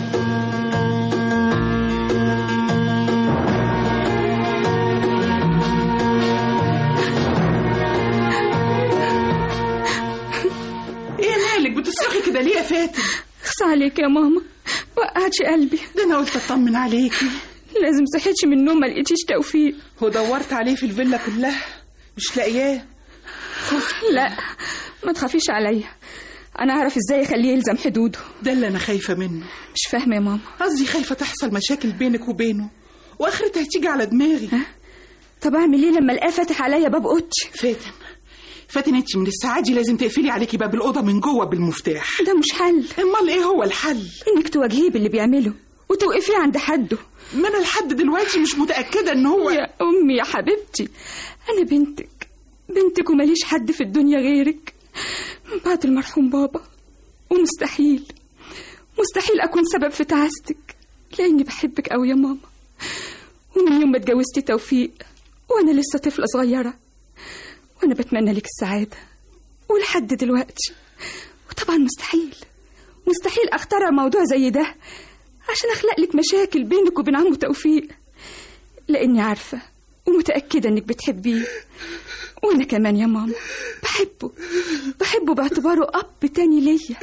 ايه مالك بتصرخي كده ليه يا فاتن اخص عليك يا ماما وقعتش قلبي ده انا قلت اطمن عليكي لازم صحيتش من النوم ما لقيتيش توفيق ودورت عليه في الفيلا كلها مش لاقياه لا ما تخافيش عليا انا اعرف ازاي اخليه يلزم حدوده ده اللي انا خايفه منه مش فاهمه يا ماما قصدي خايفه تحصل مشاكل بينك وبينه واخرتها هتيجي على دماغي طب اعمل ايه لما الاقيه فاتح عليا باب اوضتي فاتن فاتن انت من الساعه دي لازم تقفلي عليكي باب الاوضه من جوه بالمفتاح ده مش حل امال ايه هو الحل انك تواجهيه باللي بيعمله وتوقفيه عند حده ما انا لحد دلوقتي مش متاكده ان هو يا امي يا حبيبتي انا بنتك بنتك ومليش حد في الدنيا غيرك من بعد المرحوم بابا ومستحيل مستحيل اكون سبب في تعاستك لاني بحبك قوي يا ماما ومن يوم ما اتجوزتي توفيق وانا لسه طفله صغيره وانا بتمنى لك السعاده ولحد دلوقتي وطبعا مستحيل مستحيل اخترع موضوع زي ده عشان اخلق لك مشاكل بينك وبين عمو توفيق لاني عارفه ومتاكده انك بتحبيه وانا كمان يا ماما بحبه بحبه باعتباره اب تاني ليا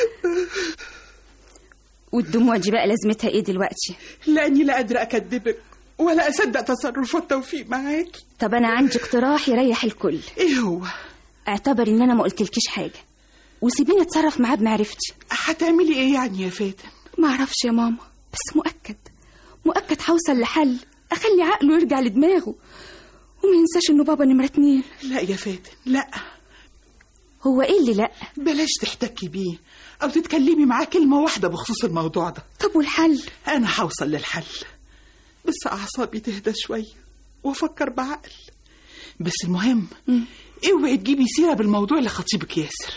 والدموع دي بقى لازمتها ايه دلوقتي لاني لا قادره اكدبك ولا اصدق تصرفات توفيق معاكي طب انا عندي اقتراح يريح الكل ايه هو اعتبري ان انا ما قلتلكيش حاجه وسيبيني اتصرف معاه بمعرفتي هتعملي ايه يعني يا فاتن ما اعرفش يا ماما بس مؤكد مؤكد هوصل لحل اخلي عقله يرجع لدماغه وما ينساش انه بابا نمرة اتنين لا يا فاتن لا هو ايه اللي لا بلاش تحتكي بيه او تتكلمي معاه كلمه واحده بخصوص الموضوع ده طب والحل انا هوصل للحل بس اعصابي تهدى شويه وافكر بعقل بس المهم اوعي تجيبي سيره بالموضوع لخطيبك ياسر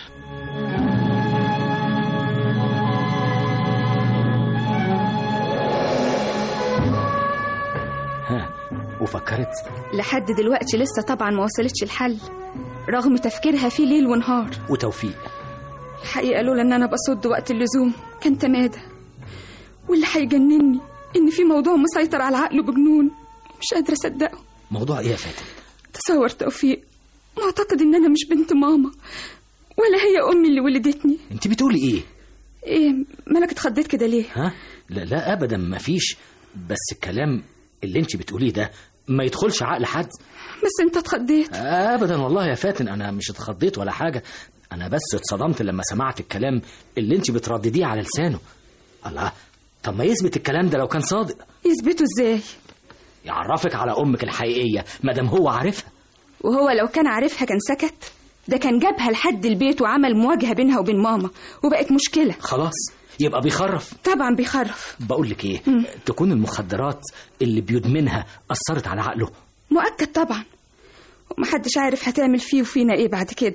ها وفكرت لحد دلوقتي لسه طبعا ما وصلتش الحل رغم تفكيرها فيه ليل ونهار وتوفيق الحقيقة لولا ان انا بصد وقت اللزوم كان تمادى واللي هيجنني ان في موضوع مسيطر على عقله بجنون مش قادرة اصدقه موضوع ايه يا فاتن تصور توفيق معتقد ان انا مش بنت ماما ولا هي امي اللي ولدتني انت بتقولي ايه ايه مالك اتخضيت كده ليه ها لا لا ابدا مفيش بس الكلام اللي انت بتقوليه ده ما يدخلش عقل حد بس انت اتخضيت ابدا والله يا فاتن انا مش اتخضيت ولا حاجه انا بس اتصدمت لما سمعت الكلام اللي انت بتردديه على لسانه الله طب ما يثبت الكلام ده لو كان صادق يثبته ازاي يعرفك على امك الحقيقيه مادام هو عارفها وهو لو كان عارفها كان سكت ده كان جابها لحد البيت وعمل مواجهة بينها وبين ماما وبقت مشكلة خلاص يبقى بيخرف طبعا بيخرف بقول لك ايه تكون المخدرات اللي بيدمنها اثرت على عقله مؤكد طبعا ومحدش عارف هتعمل فيه وفينا ايه بعد كده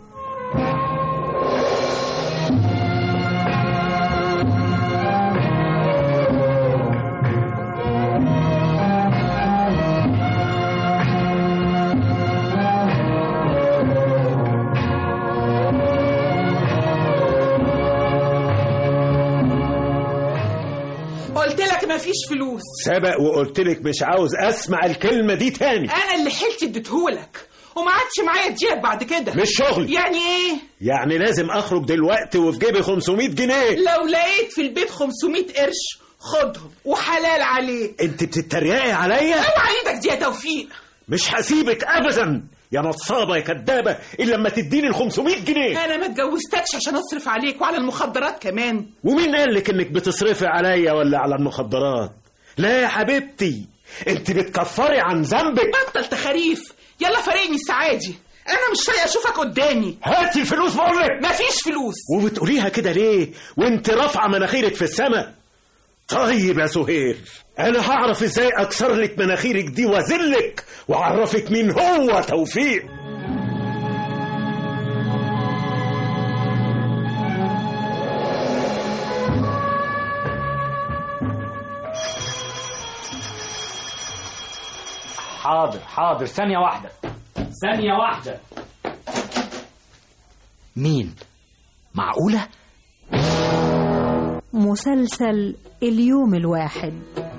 قلت لك مفيش فلوس سبق وقلت لك مش عاوز اسمع الكلمه دي تاني انا اللي حلت اديتهولك وما عادش معايا دياب بعد كده مش شغل. يعني ايه يعني لازم اخرج دلوقتي وفي جيبي 500 جنيه لو لقيت في البيت 500 قرش خدهم وحلال عليك انت بتتريقي عليا اوعى ايدك دي يا توفيق مش هسيبك ابدا يا نصابه يا كدابه الا لما تديني ال 500 جنيه انا ما اتجوزتكش عشان اصرف عليك وعلى المخدرات كمان ومين قال لك انك بتصرفي عليا ولا على المخدرات لا يا حبيبتي انت بتكفري عن ذنبك بطل تخاريف يلا فارقني السعادي انا مش طايقه اشوفك قدامي هاتي الفلوس بقول لك مفيش فلوس وبتقوليها كده ليه وانت رافعه مناخيرك في السماء طيب يا سهير انا هعرف ازاي اكسر لك مناخيرك دي واذلك واعرفك مين هو توفيق حاضر حاضر ثانية واحدة ثانية واحدة مين؟ معقولة؟ مسلسل اليوم الواحد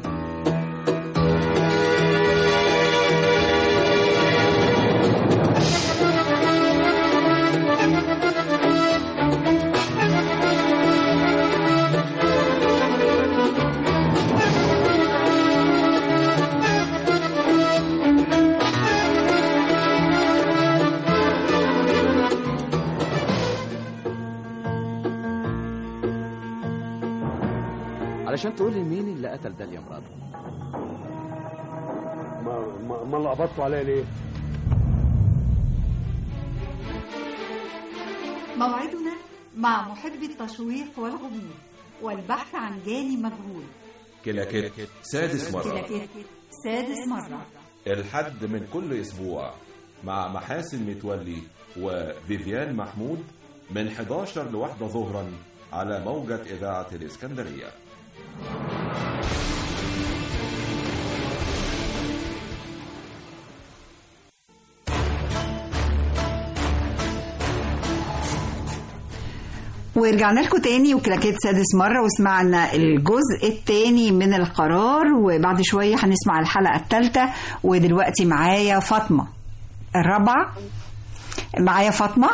علشان تقول لي مين اللي قتل داليا مراته ما ما, ما لقبطتوا عليا ليه؟ موعدنا مع محبي التشويق والغموض والبحث عن جاني مجهول كلاكيت سادس مرة كلاكيت سادس مرة الحد من كل أسبوع مع محاسن متولي وفيفيان محمود من 11 لواحدة ظهرا على موجة إذاعة الإسكندرية ورجعنا لكم تاني وكلاكيت سادس مرة وسمعنا الجزء التاني من القرار وبعد شوية هنسمع الحلقة التالتة ودلوقتي معايا فاطمة الرابعة معايا فاطمة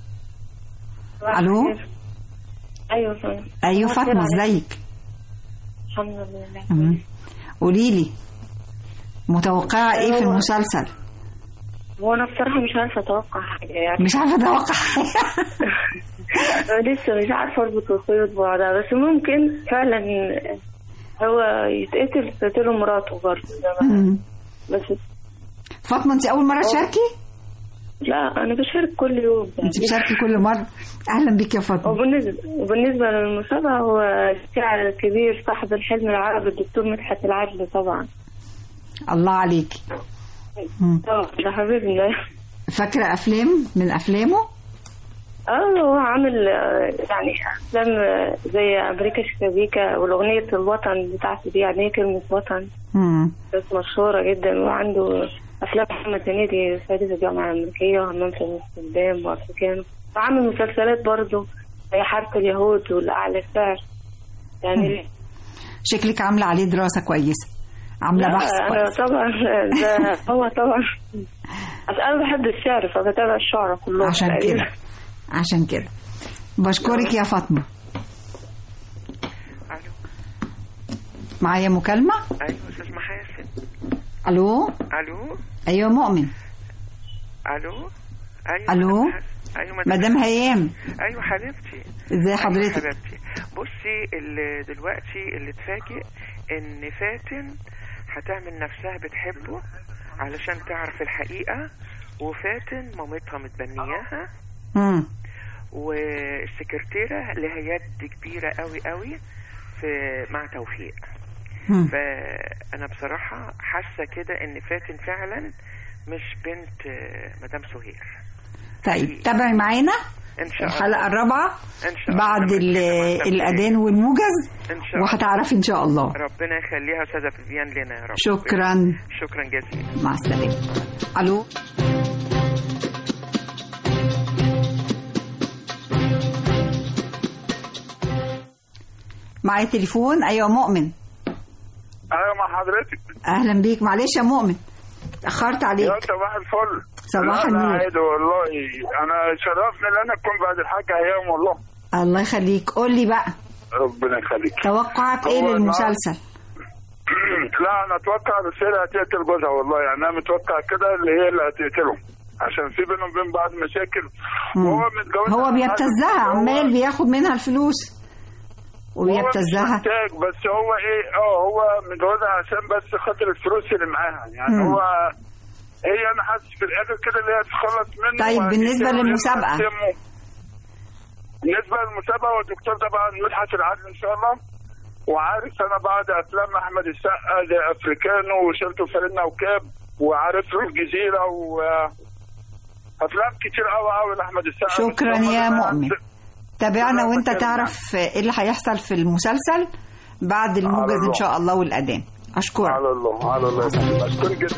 ألو ايوه فاهم أيوة فاطمة ازيك الحمد لله مم. قولي لي متوقعة ايه في أيوة. المسلسل هو انا بصراحه مش عارفه اتوقع حاجه يعني مش عارفة اتوقع أنا لسه مش عارفة اربط الخيوط ببعضها بس ممكن فعلا هو يتقتل تقتله مراته برضه زي ما- مم. بس فاطمة انت أول مرة تشاركي؟ لا انا بشارك كل يوم انت بتشاركي كل مرة أهلا بك يا فاطمة وبالنسبة وبالنسبة للمسابقة هو الشاعر الكبير صاحب الحلم العربي الدكتور مدحت العدل طبعا الله عليكي مم. طبعا ده حبيبنا فاكرة أفلام من أفلامه؟ اه هو عامل آه، يعني افلام آه، زي امريكا شيكابيكا والاغنية الوطن بتاعته دي يعني هي كلمة وطن مم. بس مشهورة جدا وعنده افلام محمد هنيدي صعيدي في الجامعة الامريكية وهمام في امستردام وافريكانو وعامل مسلسلات برضه زي حرب اليهود والاعلى السعر يعني شكلك عاملة عليه دراسة كويسة عاملة لا، بحث انا كويس طبعا ده هو طبعا أصل انا بحب الشعر فبتابع الشعراء كلهم عشان تقريباً. كده عشان كده بشكرك يا فاطمة معايا مكالمة ايوه استاذ محاسن ألو الو أيوة مؤمن الو ايوه ألو مدام حس- ايوه مدام هيام ايوه حبيبتي ازاي أيوة حضرتك حبيبتي بصي اللي دلوقتي اللي اتفاجئ ان فاتن هتعمل نفسها بتحبه علشان تعرف الحقيقة وفاتن مامتها متبنياها مم. والسكرتيرة لها يد كبيرة قوي قوي في مع توفيق مم. فأنا بصراحة حاسة كده إن فاتن فعلا مش بنت آه، مدام سهير طيب تابعي معانا إن شاء الله الحلقة الرابعة إن شاء الله بعد ال- الأذان والموجز إن شاء الله وهتعرفي إن شاء الله ربنا يخليها أستاذة فيفيان لنا يا رب شكراً. شكرا جزيلا مع السلامة ألو معايا تليفون أيوة مؤمن ايوه مع حضرتك أهلا بيك معلش يا مؤمن اتأخرت عليك يا صباح الفل صباح لا لا النور عادي والله انا شرفني ان انا اكون بعد الحاجه ايام والله الله يخليك قول لي بقى ربنا يخليك توقعك ايه هو للمسلسل لا انا اتوقع رسالة هتقتل جوزها والله يعني انا متوقع كده اللي هي اللي هتقتله عشان في بينهم وبين بعض مشاكل وهو متجوز هو بيبتزها عمال بياخد منها الفلوس هو مش وبيبتزها محتاج بس هو ايه اه هو متجوزها عشان بس خاطر الفلوس اللي معاها يعني مم. هو هي انا حاسس في الاخر كده اللي هي تتخلص منه طيب وهتقتله بالنسبة لأنه للمسابقة؟ هتسمه. بالنسبه للمسابقه والدكتور طبعا مدحت العدل ان شاء الله وعارف انا بعد افلام احمد السقا زي افريكانو وشلت فارنا وكاب وعارف له الجزيره و افلام كتير قوي قوي لاحمد السقا شكرا بس يا طبعاً مؤمن تابعنا وانت تعرف ايه اللي هيحصل في المسلسل بعد الموجز ان شاء الله والاذان اشكرك على الله على الله اشكرك جدا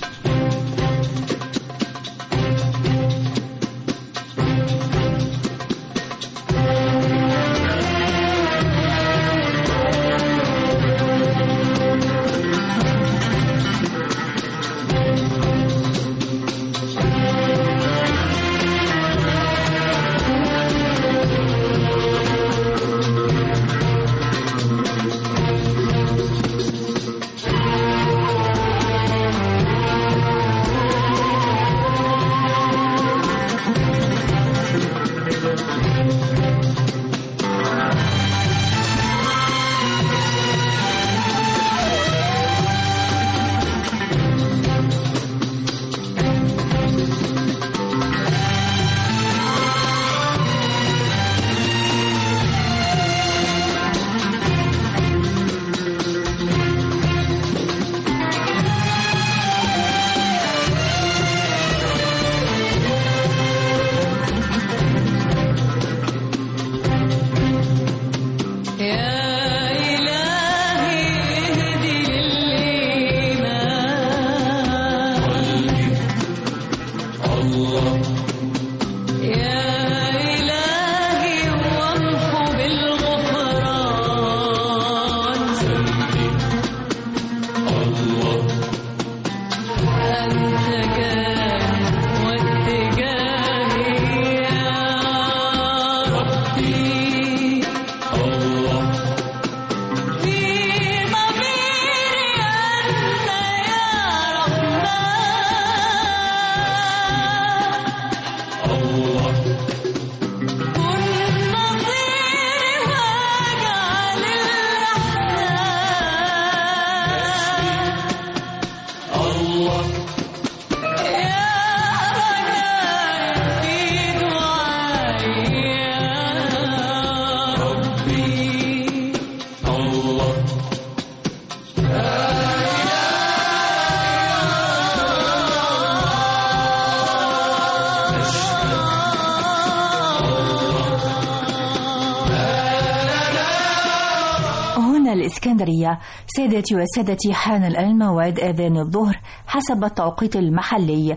هنا الإسكندرية سادتي وسادتي حان الآن موعد آذان الظهر حسب التوقيت المحلي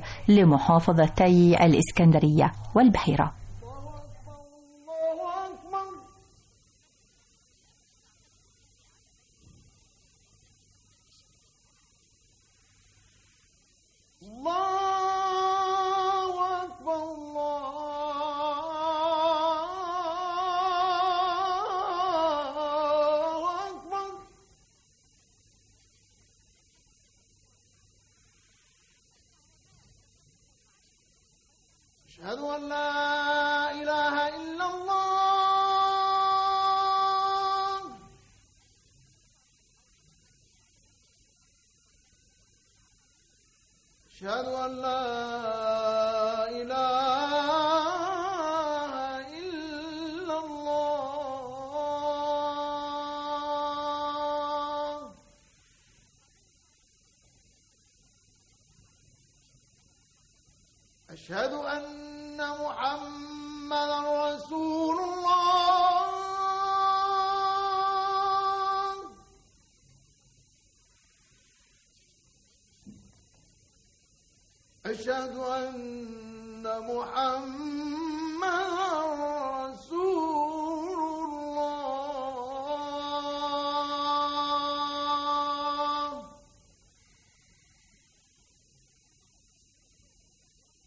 لمحافظتي الإسكندرية والبحيرة الله أكبر الله أكبر أشهد أن لا إله إلا الله أشهد أن لا إله إلا الله أشهد أن محمدا رسول الله أشهد أن محمدا رسول الله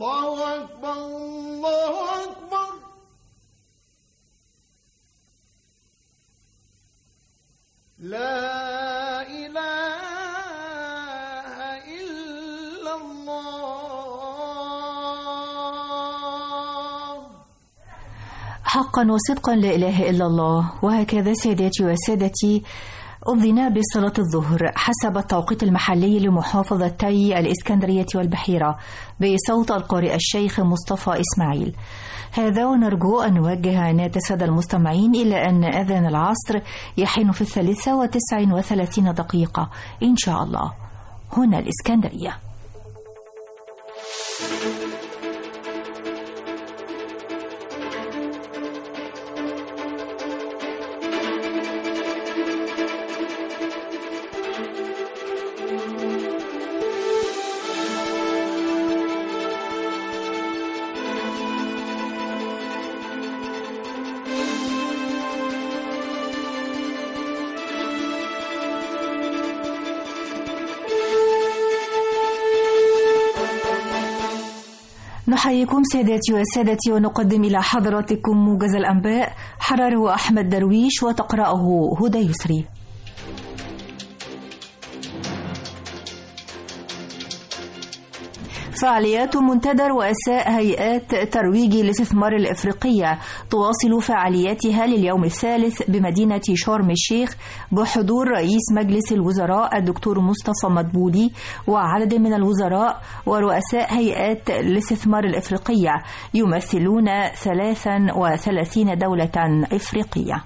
الله أكبر الله أكبر لا إله إلا الله حقا وصدقا لا إله إلا الله وهكذا سادتي وسادتي أذن بصلاة الظهر حسب التوقيت المحلي لمحافظتي الإسكندرية والبحيرة بصوت القارئ الشيخ مصطفى إسماعيل هذا ونرجو أن نوجه عناية السادة المستمعين إلى أن أذان العصر يحين في الثالثة وتسع وثلاثين دقيقة إن شاء الله هنا الإسكندرية نحييكم سادتي وسادتي ونقدم إلى حضراتكم موجز الأنباء حرره أحمد درويش وتقرأه هدى يسري فعاليات منتدى رؤساء هيئات ترويج الاستثمار الإفريقية تواصل فعالياتها لليوم الثالث بمدينة شرم الشيخ بحضور رئيس مجلس الوزراء الدكتور مصطفى مدبولي وعدد من الوزراء ورؤساء هيئات الاستثمار الإفريقية يمثلون 33 دولة إفريقية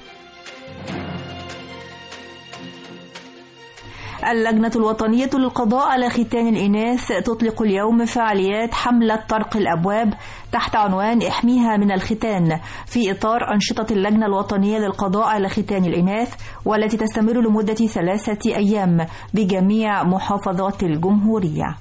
اللجنة الوطنية للقضاء على ختان الإناث تطلق اليوم فعاليات حملة طرق الأبواب تحت عنوان احميها من الختان في إطار أنشطة اللجنة الوطنية للقضاء على ختان الإناث والتي تستمر لمدة ثلاثة أيام بجميع محافظات الجمهورية.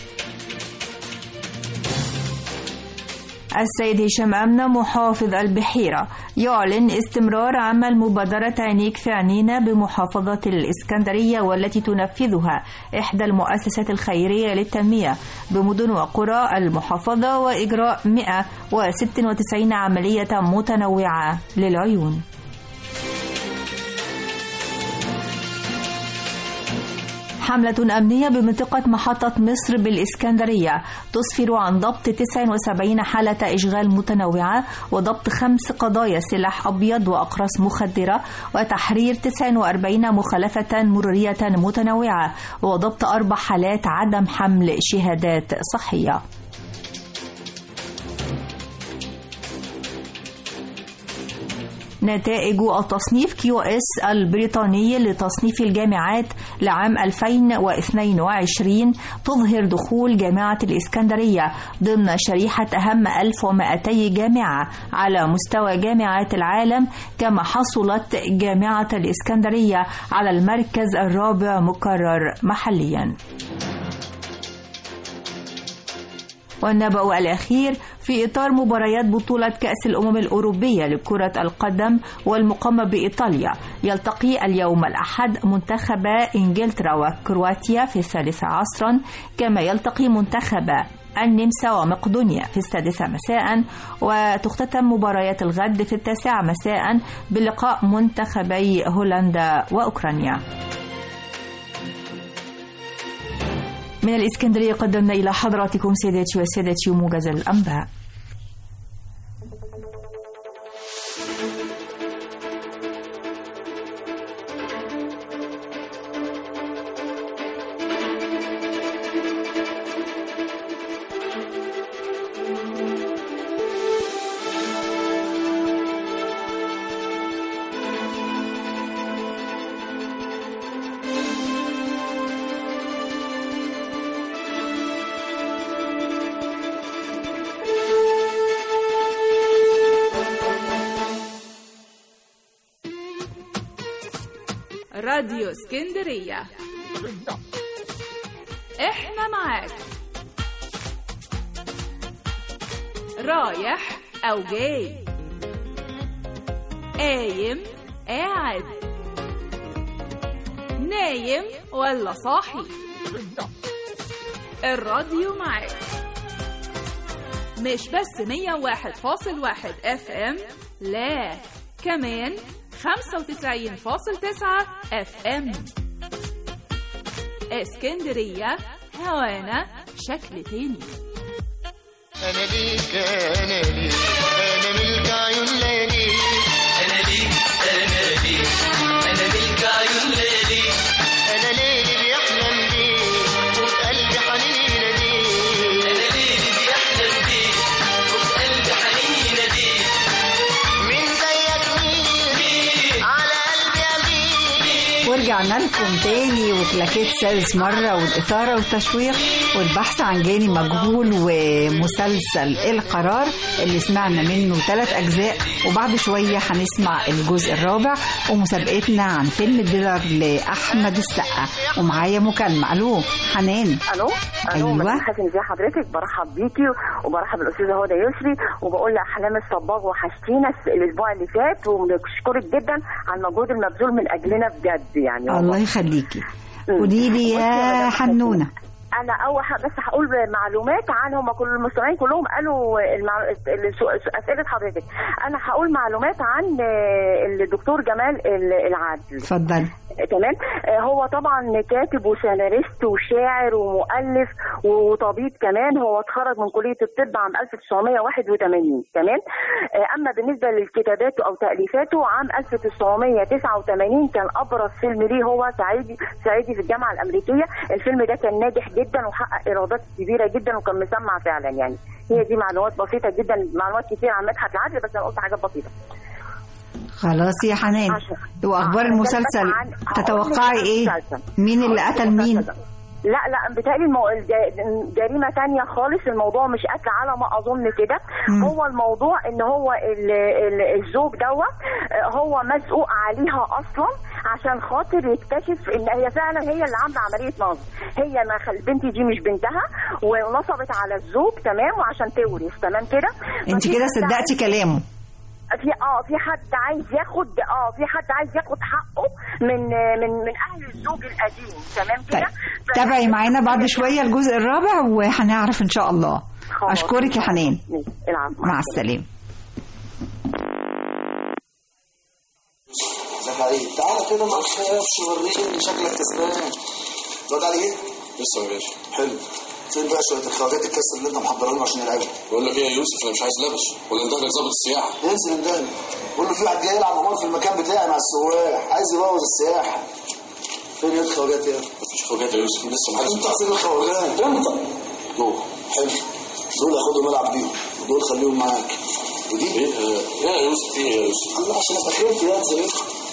السيد هشام أمنة محافظ البحيرة يعلن استمرار عمل مبادرة عينيك في عينينا بمحافظة الإسكندرية والتي تنفذها إحدى المؤسسات الخيرية للتنمية بمدن وقرى المحافظة وإجراء 196 عملية متنوعة للعيون حملة أمنية بمنطقة محطة مصر بالإسكندرية تسفر عن ضبط 79 حالة إشغال متنوعة وضبط خمس قضايا سلاح أبيض وأقراص مخدرة وتحرير 49 مخالفة مرورية متنوعة وضبط أربع حالات عدم حمل شهادات صحية. نتائج التصنيف كيو اس البريطاني لتصنيف الجامعات لعام 2022 تظهر دخول جامعة الإسكندرية ضمن شريحة أهم 1200 جامعة على مستوى جامعات العالم كما حصلت جامعة الإسكندرية على المركز الرابع مكرر محلياً. والنبأ الأخير في إطار مباريات بطولة كأس الأمم الأوروبية لكرة القدم والمقامة بإيطاليا يلتقي اليوم الأحد منتخب إنجلترا وكرواتيا في الثالثة عصرا كما يلتقي منتخب النمسا ومقدونيا في السادسة مساء وتختتم مباريات الغد في التاسعة مساء بلقاء منتخبي هولندا وأوكرانيا من الإسكندرية قدمنا إلى حضراتكم سيداتي وسادتي موجز الأنباء راديو اسكندرية احنا معاك رايح او جاي قايم قاعد نايم ولا صاحي الراديو معاك مش بس 101.1 اف ام لا كمان 95.9 اف ام اسكندرية هوانا شكل تاني انا ليك انا ليك انا ملك عيون ليلي انا ليك انا ليك انا ملك عيون ليلي انا ليلي بيحلم بيك وفي قلبي حنين يناديك انا ليلي بيحلم بيك وفي قلبي حنين يناديك مين زيك مين على قلبي امين ورجعنا لكم تاني وكلاكيت سادس مرة والإثارة والتشويق والبحث عن جاني مجهول ومسلسل القرار اللي سمعنا منه ثلاث أجزاء وبعد شوية هنسمع الجزء الرابع ومسابقتنا عن فيلم الديلر لأحمد السقا ومعايا مكالمة ألو حنان الو الو أيوة. مدام حسن ازي حضرتك برحب بيكي وبرحب بالاستاذه هدى يسري وبقول لاحلام الصباغ وحشتينا الس- الاسبوع اللي فات وبنشكرك جدا على المجهود المبذول من اجلنا بجد يعني والله. الله يخليكي قولي لي يا حنونة انا اول حاجه بس هقول معلومات عن هم كل المستمعين كلهم قالوا المع... السو- اسئله حضرتك انا هقول معلومات عن آه، الدكتور جمال ال- العدل اتفضلي تمام آه، هو طبعا كاتب وسيناريست وشاعر ومؤلف وطبيب كمان هو اتخرج من كليه الطب عام 1981 تمام آه، اما بالنسبه للكتابات او تاليفاته عام 1989 كان ابرز فيلم ليه هو صعيدي صعيدي في الجامعه الامريكيه الفيلم ده كان ناجح جدا وحقق ايرادات كبيره جدا وكان مسمع فعلا يعني هي دي معلومات بسيطه جدا معلومات كتير عن مدحت العدل بس انا قلت حاجات بسيطه خلاص يا حنان وأخبار عشان المسلسل بس عن- هقول تتوقعي لك إيه المسلسل. مين اللي قتل مين لا لا بتهيألي المو... الج- جريمة تانية خالص الموضوع مش قتل على ما أظن كده مم. هو الموضوع إن هو ال... ال... الزوج دوت آه، هو مسؤول عليها أصلا عشان خاطر يكتشف إن هي فعلا هي اللي عاملة عملية نصب هي ما خل... البنت دي مش بنتها ونصبت على الزوج تمام وعشان تورث تمام كده انت ففي كده حد صدقتي كلامه في اه في حد عايز ياخد اه في حد عايز ياخد حقه من من من اهل الزوج القديم تمام كده تابعي معانا بعد شوية الجزء الرابع وهنعرف إن شاء الله خلاص. أشكرك يا حنان العفو مع السلامة زكريا تعالى كده ما تخافش وريني شكلك كسبان الواد علي ايه؟ لسه يا باشا حلو فين بقى شويه الخواجات الكسر اللي انت محضرها لنا عشان يلعبوا؟ بقول لك ايه يا يوسف انا مش عايز لبش ولا انت لك ظابط السياحه انزل اندهني قول له في واحد جاي يلعب قمار في المكان بتاعي مع السواح عايز يبوظ السياحه فين يا الخواجات يا؟ مفيش خواجات يا يوسف لسه ما انت فين الخواجات؟ انت جوه حلو دول هاخدهم العب بيهم ودول خليهم معاك ودي ايه ايه يا يوسف في ايه يا يوسف؟ الله عشان ابقى خيرت يا زي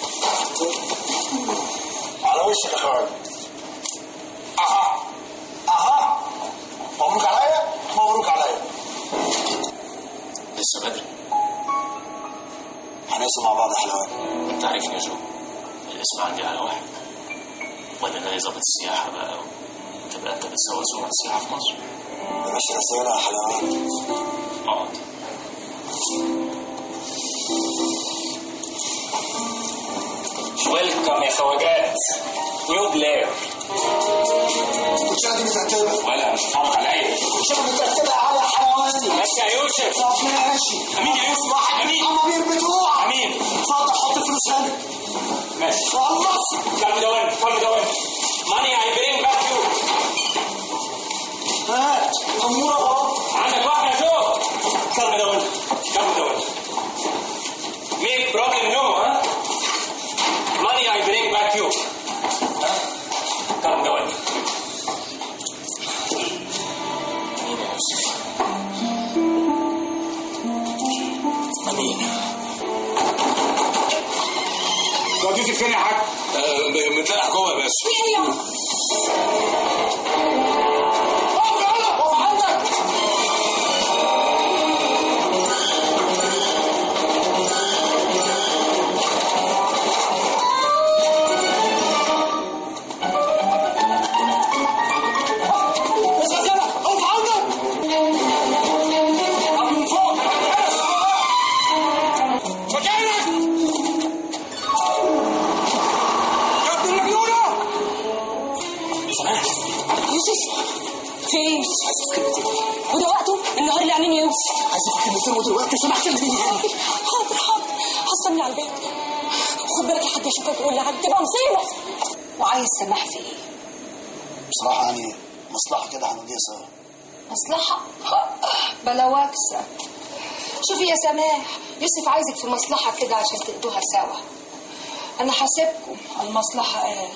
على وشك يا خواجه اها اها مبروك عليا مبروك عليا لسه بدري هنقسم مع بعض يا حلوان انت عارفني يا جو الاسم عندي على واحد ولا انا ظابط السياحه بقى تبقى انت بتسوي سمعه السياحه في مصر يا باشا رسالة يا حلوان اقعد ويلكم يا خواجات نيو بلاير كنت دي مترتبة ولا مش هتعرف عليا مش انا مترتبة على حيواني ماشي يا يوسف طب ماشي امين يا يوسف واحد امين امامير بتوع امين اتفضل حط الفلوس هنا ماشي خلص كم دوان كم دوان ماني اي برينج باك يو هات امورة غلط عندك واحد يا جو كم دوان كم دوان ميك بروبلم نو ها ماني اي برينج باك يو كم دوان امين وديتي فين يا حاج؟ متلقح جوه يا باشا سماح فين؟ وده وقته النهار اللي عينين يوسف عايز كلمتين ودلوقتي سمحت لي حاضر حاضر حصلني على البيت خد بالك لحد يشوفك يقول لي عاد تبقى مصيبه وعايز سماح في ايه؟ بصراحة يعني مصلحة كده هنوديها سوا مصلحة بلا وكسة شوفي يا سماح يوسف عايزك في مصلحة كده عشان تقضوها سوا أنا حاسبكم المصلحة إيه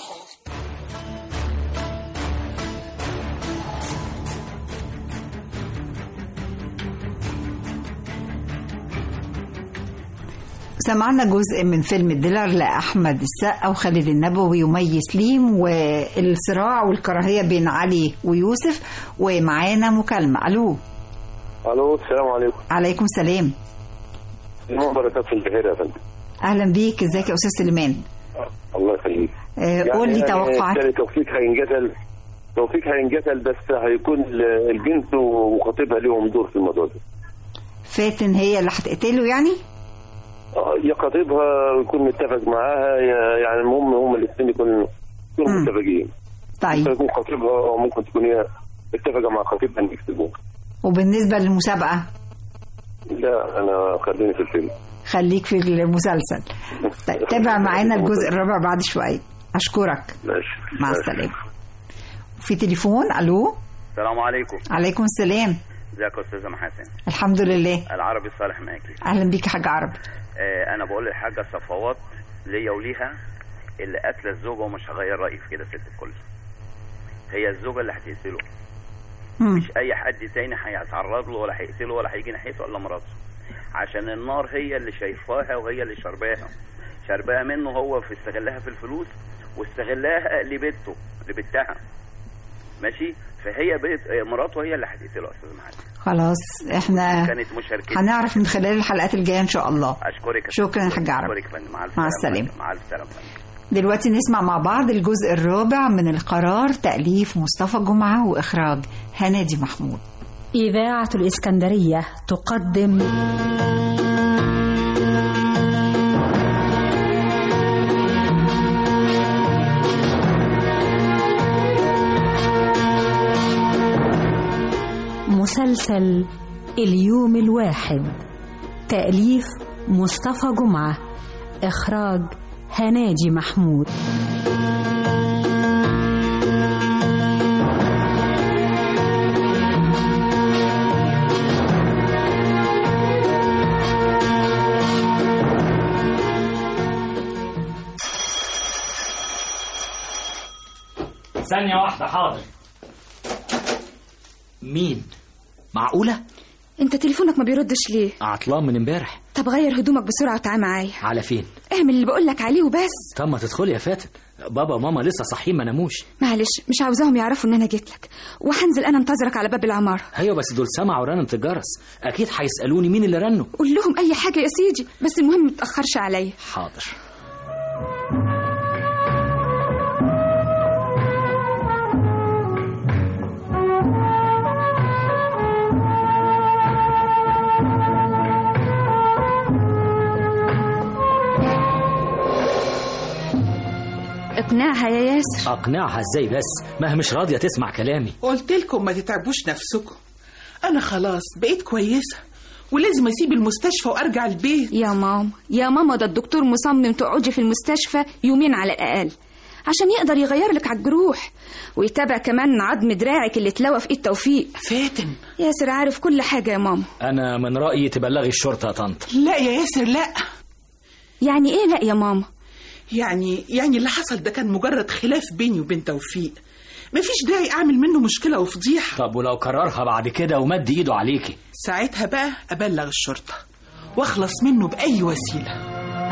سمعنا جزء من فيلم الديلر لأحمد السقا وخالد النبوي ومي سليم والصراع والكراهية بين علي ويوسف ومعانا مكالمة ألو الو السلام عليكم عليكم السلام سليمان بركات في البحيرة يا فندم أهلا بيك ازيك يا أستاذ سليمان الله يخليك آه، قول لي توقعات يعني توفيق هينقتل توفيق هينقتل بس هيكون ال- البنت وخطيبها ليهم دور في الموضوع ده فاتن هي اللي هتقتله يعني آه، يا خطيبها يكون متفق معاها يا- يعني المهم هم الاثنين يكونوا يكونوا متفقين طيب ممكن يكون خطيبها او ممكن تكون هي متفقه مع خطيبها ان يكتبوه وبالنسبة للمسابقة لا انا خليني في الفيلم خليك في المسلسل طيب تابع معانا الجزء الرابع بعد شوية أشكرك ماشي مع السلامة في تليفون ألو السلام عليكم عليكم السلام ازيك يا استاذه محاسن الحمد لله العربي صالح معاكي أهلا بيك يا حاج عرب آه انا بقول للحاجه صفوات ليا وليها اللي قاتله الزوجه ومش هغير رايي في كده ست الكل هي الزوجه اللي هتقتله مش اي حد تاني هيتعرض له ولا هيقتله ولا هيجي ناحيته الا مراته عشان النار هي اللي شايفاها وهي اللي شرباها شرباها منه هو في استغلها في الفلوس واستغلها لبنته لبنتها ماشي فهي بيت مراته هي اللي هتقتله يا استاذ محمد خلاص احنا كانت مشاركتي هنعرف من خلال الحلقات الجاية إن شاء الله اشكرك يا شكرا يا فندم. حاج عرب. اشكرك يا فندم. مع مع السلامه السلامة. مع السلامه دلوقتي نسمع مع بعض الجزء الرابع من القرار تأليف مصطفى جمعة وإخراج هنادي محمود إذاعة الإسكندرية تقدم مسلسل اليوم الواحد تأليف مصطفى جمعة إخراج هناجي محمود ثانية واحدة حاضر مين؟ معقولة؟ انت تليفونك ما بيردش ليه عطلان من امبارح طب غير هدومك بسرعة وتعالى معايا على فين؟ اعمل اللي بقولك عليه وبس طب ما تدخلي يا فاتن بابا وماما لسه صاحيين ما ناموش معلش مش عاوزاهم يعرفوا ان انا جيت لك وهنزل انا انتظرك على باب العمارة ايوه بس دول سمعوا رنة الجرس اكيد هيسالوني مين اللي رنه قول لهم اي حاجة يا سيدي بس المهم ما تتأخرش عليا حاضر اقنعها يا ياسر اقنعها ازاي بس ما هي مش راضيه تسمع كلامي قلت لكم ما تتعبوش نفسكم انا خلاص بقيت كويسه ولازم اسيب المستشفى وارجع البيت يا ماما يا ماما ده الدكتور مصمم تقعدي في المستشفى يومين على الأقل عشان يقدر يغير لك على الجروح ويتابع كمان عظم دراعك اللي اتلوى في ايد توفيق فاتن ياسر عارف كل حاجة يا ماما انا من رايي تبلغي الشرطه يا طنط لا يا ياسر لا يعني ايه لا يا ماما يعني يعني اللي حصل ده كان مجرد خلاف بيني وبين توفيق مفيش داعي اعمل منه مشكله وفضيحه طب ولو كررها بعد كده ومد ايده عليكي ساعتها بقى ابلغ الشرطه واخلص منه باي وسيله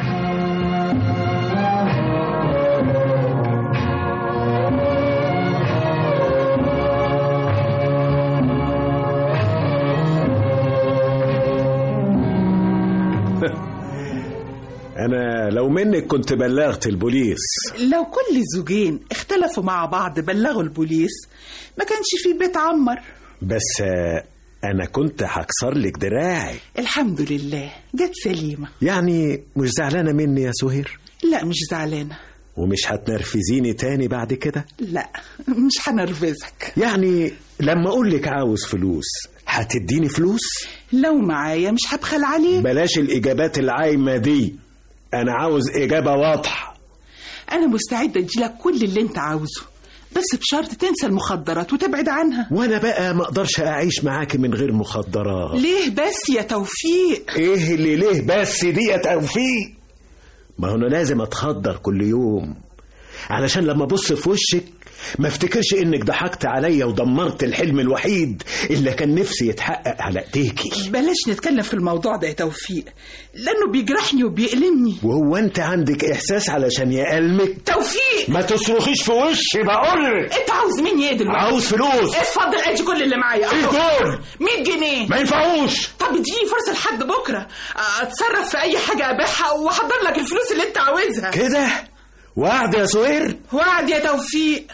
أنا لو منك كنت بلغت البوليس لو كل زوجين اختلفوا مع بعض بلغوا البوليس ما كانش في بيت عمر بس آه، أنا كنت هكسر لك دراعي الحمد لله جت سليمه يعني مش زعلانة مني يا سهير لا مش زعلانه ومش هتنرفزيني تاني بعد كده لا مش هنرفزك يعني لما اقول لك عاوز فلوس هتديني فلوس لو معايا مش هبخل عليك بلاش الاجابات العايمه دي انا عاوز اجابه واضحه انا مستعده اديلك كل اللي انت عاوزه بس بشرط تنسى المخدرات وتبعد عنها وانا بقى ما اقدرش اعيش معاك من غير مخدرات ليه بس يا توفيق ايه اللي ليه بس دي يا توفيق ما هو انا لازم اتخدر كل يوم علشان لما ابص في وشك ما افتكرش انك ضحكت عليا ودمرت الحلم الوحيد اللي كان نفسي يتحقق على ايديكي بلاش نتكلم في الموضوع ده يا توفيق لانه بيجرحني وبيألمني وهو انت عندك احساس علشان يألمك توفيق ما تصرخيش في وشي بقولك انت عاوز مني ايه دلوقتي عاوز فلوس اتفضل ادي كل اللي معايا ايه دول 100 جنيه ما ينفعوش طب اديني فرصه لحد بكره اتصرف في اي حاجه ابيعها واحضر لك الفلوس اللي انت عاوزها كده وعد يا سهير وعد يا توفيق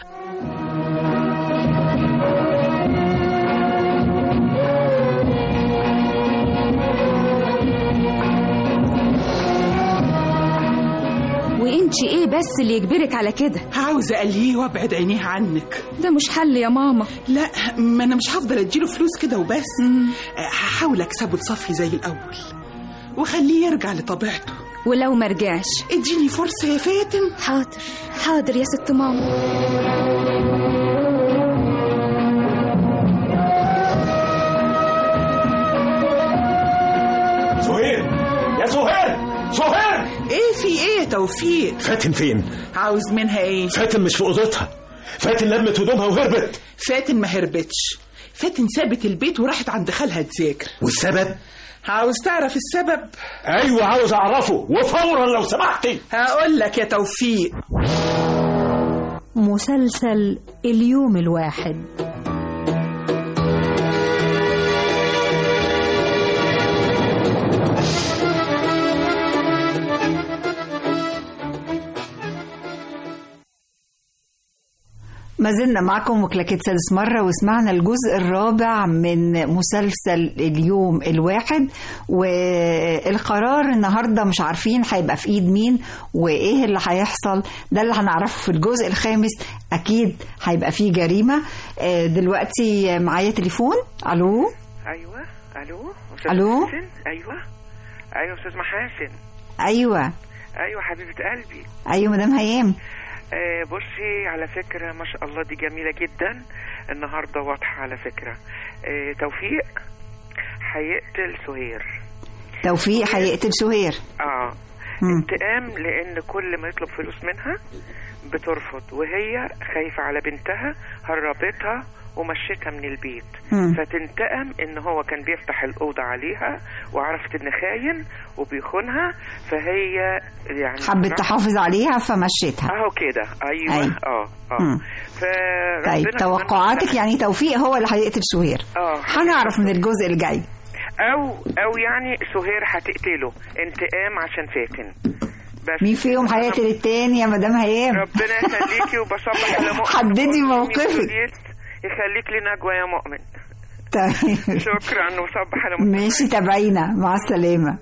وانت ايه بس اللي يجبرك على كده عاوزه الهيه وابعد عينيه عنك ده مش حل يا ماما لا ما انا مش هفضل اديله فلوس كده وبس هحاول اكسبه لصفي زي الاول وخليه يرجع لطبيعته ولو ما رجعش اديني فرصه يا فاتن حاضر حاضر يا ست ماما سهير يا سهير سهير ايه في ايه يا توفيق فاتن فين عاوز منها ايه فاتن مش في اوضتها فاتن لمت هدومها وهربت فاتن ما هربتش فاتن سابت البيت وراحت عند خالها تذاكر والسبب عاوز تعرف السبب ايوه عاوز اعرفه وفورا لو سمحتي هقول لك يا توفيق مسلسل اليوم الواحد ما زلنا معكم وكلاكيت سادس مرة وسمعنا الجزء الرابع من مسلسل اليوم الواحد والقرار النهاردة مش عارفين هيبقى في ايد مين وايه اللي هيحصل ده اللي هنعرفه في الجزء الخامس اكيد هيبقى فيه جريمة آه، دلوقتي معايا تليفون الو ايوه الو استاذ ألو؟ محاسن ايوه ايوه استاذ محاسن ايوه ايوه حبيبه قلبي ايوه مدام هيام آه بصي على فكره ما شاء الله دي جميله جدا النهارده واضحه على فكره آه توفيق هيقتل سهير توفيق هيقتل سهير اه مم. انتقام لان كل ما يطلب فلوس منها بترفض وهي خايفه على بنتها هربتها ومشيتها من البيت مم. فتنتقم ان هو كان بيفتح الاوضه عليها وعرفت ان خاين وبيخونها فهي يعني حبت تحافظ عليها فمشيتها اهو كده ايوه أيوة. اه اه مم. فربنا طيب كمان- توقعاتك يعني توفيق هو اللي هيقتل سهير اه هنعرف من الجزء الجاي او او يعني سهير هتقتله انتقام عشان فاتن بس مين فيهم هيقتل التاني يا مدام هيام ربنا يخليكي وبصبح على مؤمن حددي موقفك يخليك لي نجوى يا مؤمن طيب شكرا وصبح على مؤمن ماشي تابعينا مع السلامة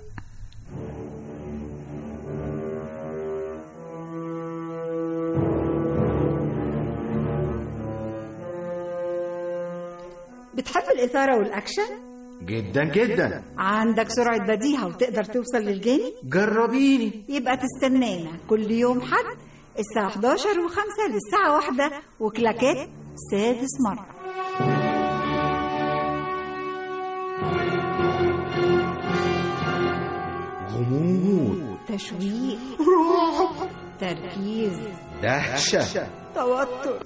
بتحب الإثارة والأكشن؟ جدا جدا عندك سرعة بديهة وتقدر توصل للجاني؟ جربيني يبقى تستنانا كل يوم حد الساعة 11 و5 للساعة واحدة وكلاكات سادس مرة غموض تشويق رعب تركيز دهشة توتر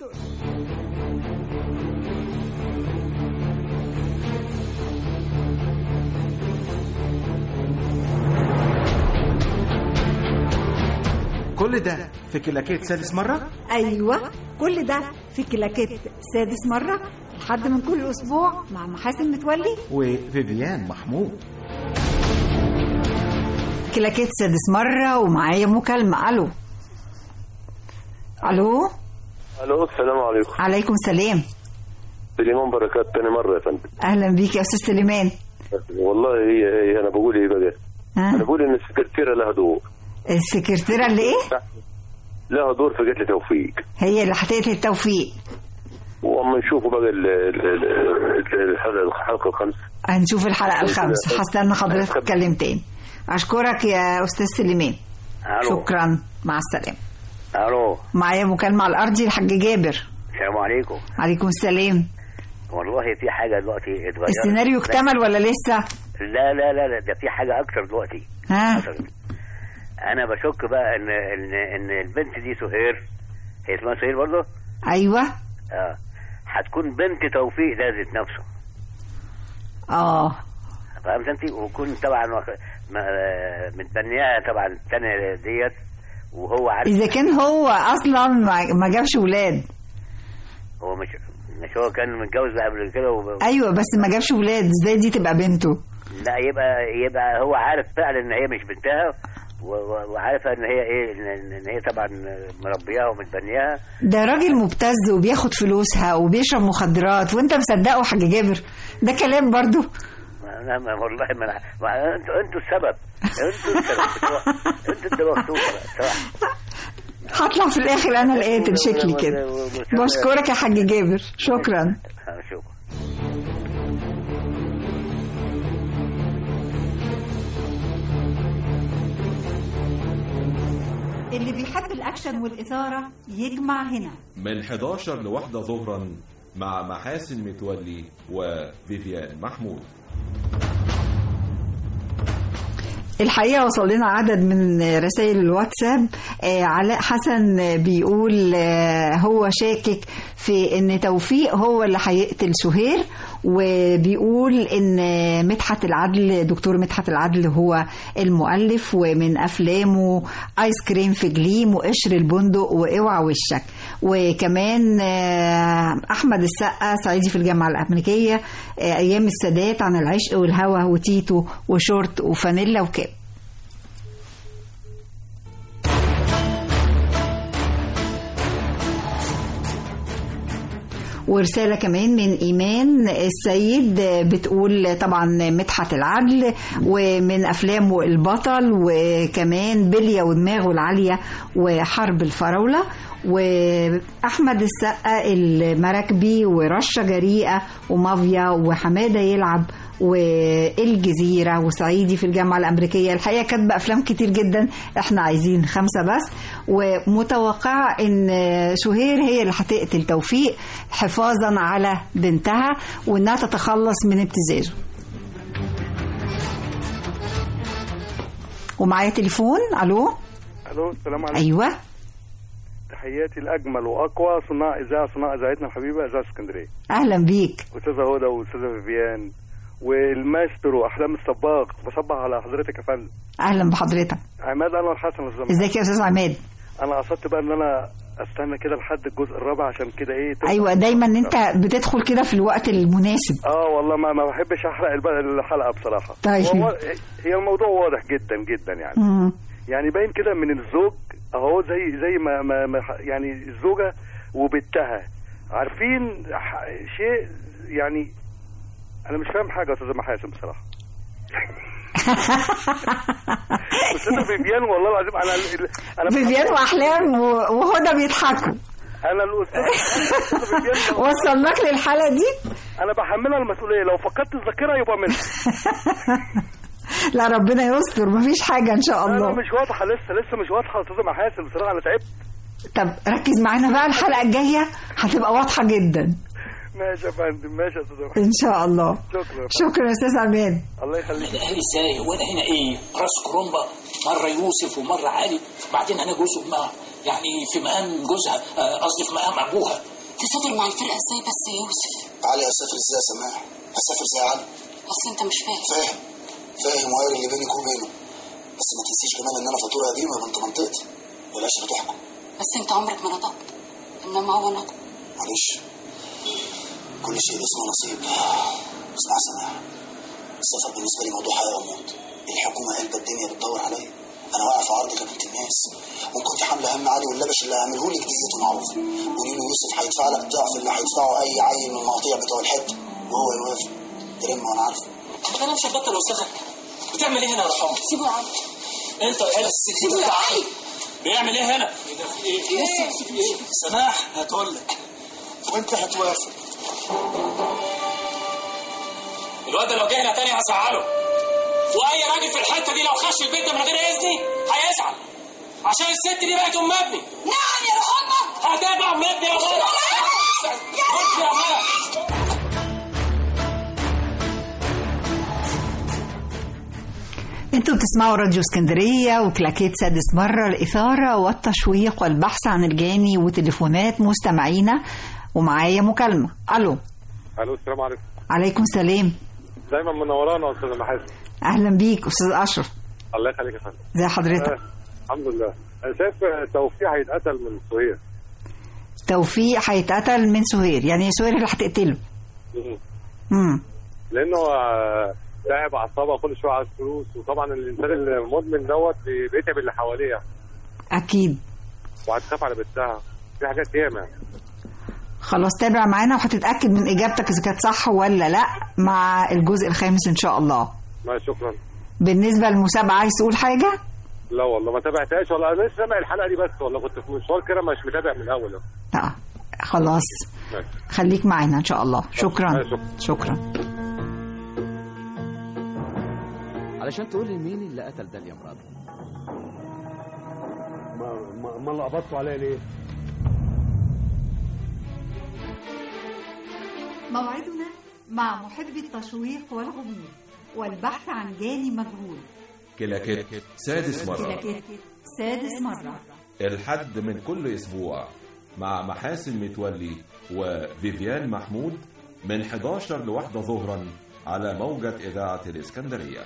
كل ده في كلاكيت سادس مرة أيوة كل ده في كلاكيت سادس مرة لحد من كل أسبوع مع محاسن متولي وفيفيان محمود كلاكيت سادس مرة ومعايا مكالمة ألو ألو الو السلام عليكم عليكم السلام سليمان بركات تاني مره يا فندم أهلا بيك يا أستاذ سليمان والله هي, هي انا بقول ايه بقى ها؟ انا بقول ان السكرتيره لها ضوء السكرتيرة اللي إيه؟ لها دور في قتل توفيق هي اللي هتقتل توفيق واما نشوفوا بقى ال- ال- ال- الحلقه الحلقه الخامسه هنشوف الحلقة الخامسة هستنى حضرتك تتكلم تاني أشكرك يا أستاذ سليمان الو شكرا مع السلامة الو معايا مكالمة على الأرضي الحاج جابر السلام عليكم عليكم السلام والله في حاجه دلوقتي اتغيرت السيناريو اكتمل ولا لسه؟ لا لا لا لا ده في حاجه اكتر دلوقتي ها انا بشك بقى ان ان ان البنت دي سهير هي اسمها سهير برضه أيوه اه هتكون بنت توفيق ده ذات نفسه اه فهمت انت وكون طبعا واخ- ما- آه، متبنياها طبعا الثانيه ديت وهو عارف إذا كان هو أصلا ما ما جابش ولاد هو مش مش هو كان متجوز قبل كده وب... أيوه بس ما جابش ولاد إزاي دي تبقى بنته؟ لا يبقى يبقى هو عارف فعلا ان هي مش بنتها و- و- وعارفه ان هي ايه ان إن هي طبعا مربياها ومتبنياها ده راجل مبتز وبياخد فلوسها وبيشرب مخدرات وانت مصدقه حاج جابر ده كلام برضو انا ما والله ما أنا- ما انتوا انتوا السبب انتوا السبب بتوع- انتوا اللي مفتوحه بقى صراحه هطلع في الاخر انا القاتل شكلي كده بشكرك يا حاج جابر شكرا شوف اللي بيحب الاكشن والاثاره يجمع هنا من 11 لواحدة ظهرا مع محاسن متولي وفيفيان محمود الحقيقة وصل لنا عدد من رسائل الواتساب آه علاء حسن بيقول آه هو شاكك في ان توفيق هو اللي هيقتل سهير وبيقول ان مدحت العدل دكتور مدحت العدل هو المؤلف ومن افلامه ايس كريم في جليم وقشر البندق واوعى وشك وكمان آه احمد السقا صعيدي في الجامعه الامريكيه آه ايام السادات عن العشق والهوى وتيتو وشورت وفانيلا وكاب ورسالة كمان من إيمان السيد بتقول طبعا مدحت العدل ومن أفلامه البطل وكمان بلية ودماغه العالية وحرب الفراولة وأحمد السقا المراكبي ورشة جريئة ومافيا وحمادة يلعب والجزيرة وصعيدي في الجامعة الأمريكية الحقيقة كاتبة أفلام كتير جدا احنا عايزين خمسة بس ومتوقعة ان سهير هي اللي هتقتل توفيق حفاظا على بنتها وانها تتخلص من ابتزازه ومعايا تليفون الو الو السلام عليكم ايوه تحياتي الاجمل واقوى صناع اذاعه صناع اذاعتنا الحبيبه اذاعه اسكندريه اهلا بيك استاذه هدى واستاذه فيفيان والماسترو احلام الصباغ بصبح على حضرتك يا فندم اهلا بحضرتك عماد انور حسن الزمن ازيك يا استاذ عماد انا قصدت بقى ان انا استنى كده لحد الجزء الرابع عشان كده ايه تبقى- ايوه دايما انت بتدخل كده في الوقت المناسب اه والله ما ما بحبش احرق الب- الحلقه بصراحه طيب. هو هي الموضوع واضح جدا جدا يعني مم. يعني باين كده من الزوج اهو زي زي ما, ما, ما يعني الزوجه وبنتها عارفين ح- شيء يعني انا مش فاهم حاجه يا استاذ محاسن بصراحه استاذه فيفيان والله العظيم انا ال- انا فيفيان واحلام و- وهدى بيضحكوا انا الاستاذ فيفيان وصلناك للحلقه دي انا بحملها المسؤوليه لو فقدت الذاكره يبقى منها لا ربنا يستر مفيش حاجه ان شاء لا لا الله مش واضحه لسه لسه مش واضحه يا استاذه محاسن بصراحه انا تعبت طب ركز معانا بقى الحلقه الجايه هتبقى واضحه جدا ماشي يا فندم ماشي يا استاذه محاسن ان شاء الله شكرا شكرا يا استاذ عماد الله يخليك الاهلي ازاي وانا هنا ايه راس كرومبا مره يوسف ومره علي بعدين انا جوز امها يعني في مقام جوزها آه، قصدي في مقام ابوها تسافر مع الفرقة ازاي بس يا يوسف علي هسافر ازاي يا سماح هسافر زي علي اصل انت مش فاهم فاهم فاهم وقاري اللي بينك وبينه بس ما تنسيش كمان ان انا فاتوره قديمه بنت منطقتي بلاش بتحكم بس انت عمرك ما نطقت انما هو نطق معلش كل شيء اسمه نصيب اسمع سماح السفر بالنسبه لي موضوع حياه وموت الحكومه قلبة الدنيا بتدور عليا انا واقع في عرض كبنت الناس وان كنت حامله هم علي واللبش اللي هعمله لك ديته معروف قولي له يوسف هيدفع لك ضعف اللي هيدفعه اي عيل من المقاطيع بتوع الحته وهو يوافق ترم وانا عارفه انا مش هتبطل يا استاذه بتعمل ايه هنا يا رحمه سيبه يا علي انت يا هلا سيبه يا علي بيعمل ايه هنا؟ ايه ده في ايه؟ لسه في ايه؟ سماح هتقول لك وانت هتوافق الواد ده لو جه هنا تاني هزعله واي راجل في الحته دي لو خش البيت ده من غير اذني هيزعل عشان الست دي بقت ام ابني نعم يا روح امك هتبقى ام ابني يا ماما خش يا ماما انتوا بتسمعوا راديو اسكندرية وكلاكيت سادس مرة الإثارة والتشويق والبحث عن الجاني وتليفونات مستمعينا ومعايا مكالمة ألو الو السلام عليكم عليكم السلام دايما منورانا يا استاذ محاسن أهلا بيك أستاذ أشرف الله يخليك يا فندم زي حضرتك آه، الحمد لله انا شايف آه، توفيق هيتقتل من سهير توفيق هيتقتل من سهير يعني سهير اللي هتقتله مم. امم لانه آه، تعب اعصابه كل شويه عايز فلوس وطبعا الانسان المدمن دوت بي- بيتعب اللي حواليه يعني. أكيد وهتخاف على بنتها في حاجات ياما يعني. خلاص تابع معانا وهتتأكد من إجابتك إذا كانت صح ولا لأ مع الجزء الخامس إن شاء الله ما شكرا بالنسبة للمسابقة عايز تقول حاجة؟ لا والله ما تابعتهاش والله انا لسه سامع الحلقه دي بس والله كنت في مشوار كده مش متابع من الاول لا خلاص ماشي. خليك معانا إن شاء الله شكرا ماشي. شكرا علشان تقول لي مين اللي قتل داليا مراته ما ما اللي قبضتوا عليا ليه؟ موعدنا مع محب التشويق والغموض والبحث عن جاني مجهول كلاكيت سادس مرة كلاكيت سادس مرة الحد من كل أسبوع مع محاسن متولي وفيفيان محمود من 11 لواحدة ظهرا على موجة إذاعة الإسكندرية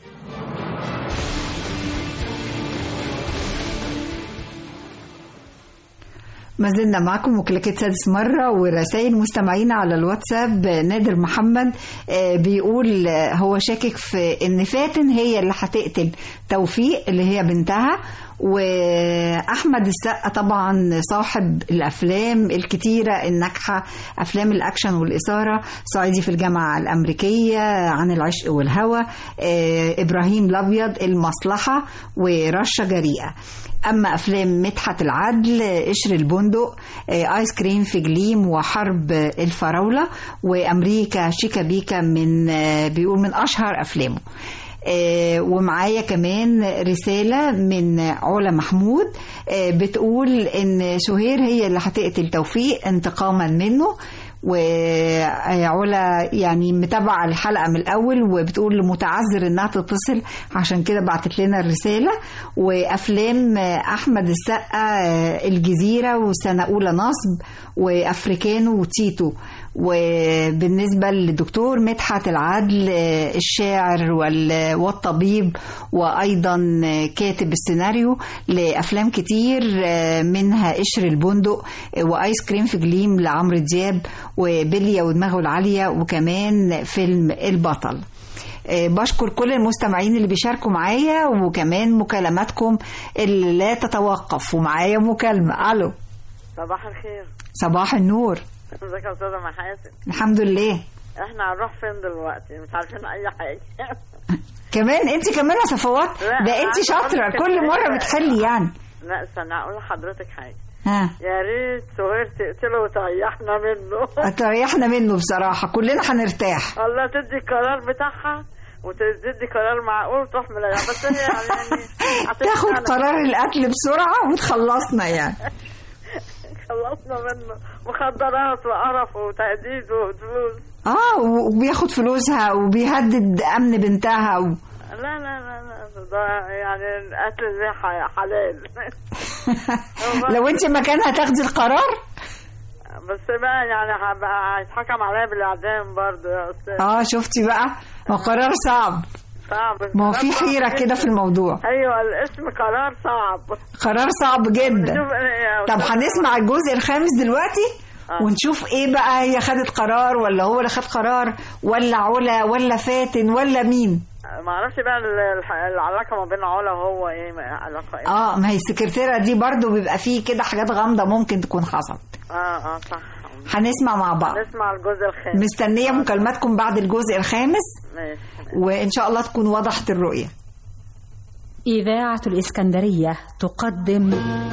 ما زلنا معكم وكليكيت سادس مرة ورسائل مستمعين على الواتساب نادر محمد آه، بيقول آه، هو شاكك في ان فاتن هي اللي هتقتل توفيق اللي هي بنتها واحمد السقا طبعا صاحب الافلام الكتيره الناجحه افلام الاكشن والاثاره صعيدي في الجامعه الامريكيه عن العشق والهوى آه، ابراهيم الابيض المصلحه ورشه جريئه اما افلام مدحت العدل قشر البندق آه، ايس كريم في جليم وحرب الفراوله وامريكا شيكا بيكا من آه، بيقول من اشهر افلامه آه، ومعايا كمان رسالة من علا محمود آه، بتقول إن سهير هي اللي هتقتل توفيق انتقاما منه وعلا يعني متابعة الحلقة من الأول وبتقول متعذر إنها تتصل عشان كده بعتت لنا الرسالة وأفلام أحمد السقا آه، الجزيرة وسنة أولى نصب وأفريكانو وتيتو وبالنسبة للدكتور مدحت العدل آه، الشاعر وال- والطبيب وأيضا آه، كاتب السيناريو لأفلام كتير آه، منها قشر البندق آه، وآيس كريم في جليم لعمرو دياب وبلية ودماغه العالية وكمان فيلم البطل آه، بشكر كل المستمعين اللي بيشاركوا معايا وكمان مكالماتكم اللي لا تتوقف ومعايا مكالمة ألو صباح الخير صباح النور ازيك يا استاذه محاسن الحمد لله احنا هنروح فين دلوقتي مش عارفين اي حاجه كمان انت كمان يا صفوات لا، ده أنا انت عايزة شاطره أقول لك كل إن مره إحنا- بتحلي يعني لا استنى اقول لحضرتك حاجه ها يا ريت سهير تقتله وتريحنا منه تريحنا منه بصراحه كلنا هنرتاح الله تدي القرار بتاعها وتدي قرار معقول تروح مريحة بس هي يعني عشان تاخد أنا- قرار القتل بسرعه وتخلصنا يعني خلصنا منه مخدرات وقرف وتهديد وفلوس اه وبياخد فلوسها وبيهدد امن بنتها و... لا لا لا لا ده يعني القتل زي ح- حلال لو انت مكانها تاخدي القرار بس بقى يعني هبقى هيتحكم عليا بالاعدام برضه يا استاذ اه شفتي بقى ما قرار صعب صعب ما هو في حيره كده في الموضوع ايوه الاسم قرار صعب قرار صعب جدا شوف يا طب أستاذ هنسمع الجزء الخامس دلوقتي آه. ونشوف ايه بقى هي خدت قرار ولا هو اللي خد قرار ولا علا ولا فاتن ولا مين ما اعرفش بقى ال- الح- العلاقه ما بين علا وهو ايه ما- علاقه ايه اه ما هي السكرتيره دي برضو بيبقى فيه كده حاجات غامضه ممكن تكون حصلت اه اه صح هنسمع مع بعض نسمع الجزء الخامس مستنيه مكالماتكم بعد الجزء الخامس ماشي وان شاء الله تكون وضحت الرؤيه إذاعة الإسكندرية تقدم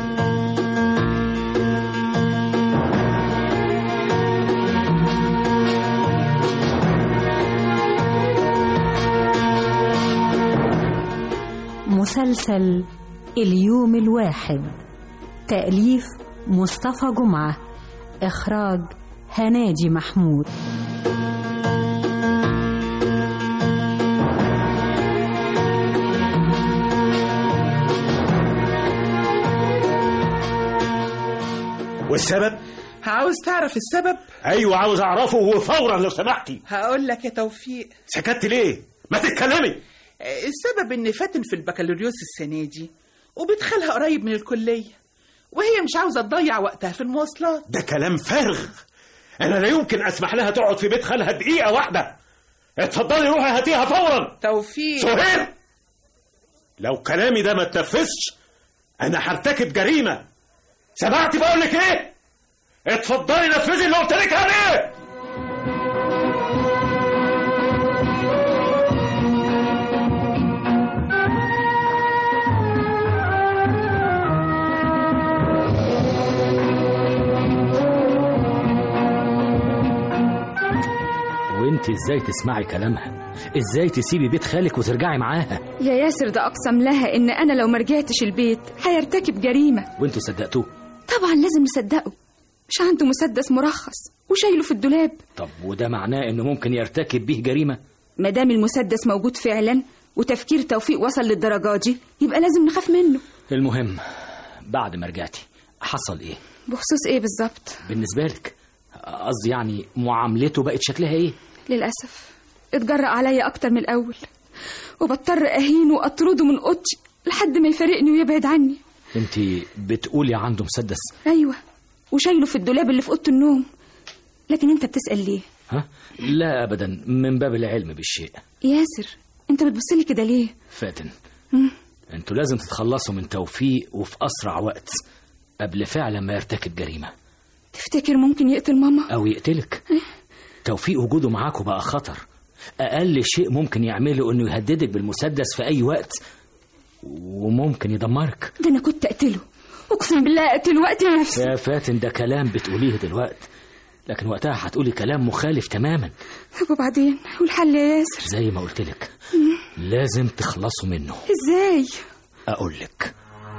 مسلسل اليوم الواحد تأليف مصطفى جمعة إخراج هناجي محمود والسبب عاوز تعرف السبب ايوه عاوز اعرفه وفورا لو سمحتي هقول لك يا توفيق سكت ليه ما تتكلمي السبب ان فاتن في البكالوريوس السنه دي وبتخلها قريب من الكليه وهي مش عاوزه تضيع وقتها في المواصلات ده كلام فارغ انا لا يمكن اسمح لها تقعد في بيت خالها دقيقه واحده اتفضلي روحي هاتيها فورا توفيق سهير لو كلامي ده ما اتنفذش انا هرتكب جريمه سمعتي بقول لك ايه اتفضلي نفذي اللي قلت لك عليه وانت ازاي تسمعي كلامها ازاي تسيبي بيت خالك وترجعي معاها يا ياسر ده أقسم لها إن أنا لو ما رجعتش البيت هيرتكب جريمة وانتوا صدقتوه طبعا لازم نصدقه مش عنده مسدس مرخص وشايله في الدولاب طب وده معناه انه ممكن يرتكب به جريمه ما دام المسدس موجود فعلا وتفكير توفيق وصل للدرجة دي يبقى لازم نخاف منه المهم بعد ما رجعتي حصل ايه بخصوص ايه بالظبط بالنسبه لك قصدي يعني معاملته بقت شكلها ايه للأسف اتجرأ عليا أكتر من الأول وبضطر أهينه وأطرده من أوضتي لحد ما يفارقني ويبعد عني انت بتقولي عنده مسدس أيوة وشايله في الدولاب اللي في أوضة النوم لكن أنت بتسأل ليه ها لا ابدا من باب العلم بالشيء ياسر أنت بتبصلي كده ليه فاتن مم. انتوا لازم تتخلصوا من توفيق وفي اسرع وقت قبل فعلا ما يرتكب جريمه تفتكر ممكن يقتل ماما او يقتلك توفيق وجوده معاكوا بقى خطر اقل شيء ممكن يعمله انه يهددك بالمسدس في اي وقت وممكن يدمرك ده أنا كنت أقتله أقسم بالله أقتل وقت نفسي يا فاتن ده كلام بتقوليه دلوقتي لكن وقتها هتقولي كلام مخالف تماما طب وبعدين والحل يا ياسر زي ما قلت لك لازم تخلصوا منه إزاي اقول لك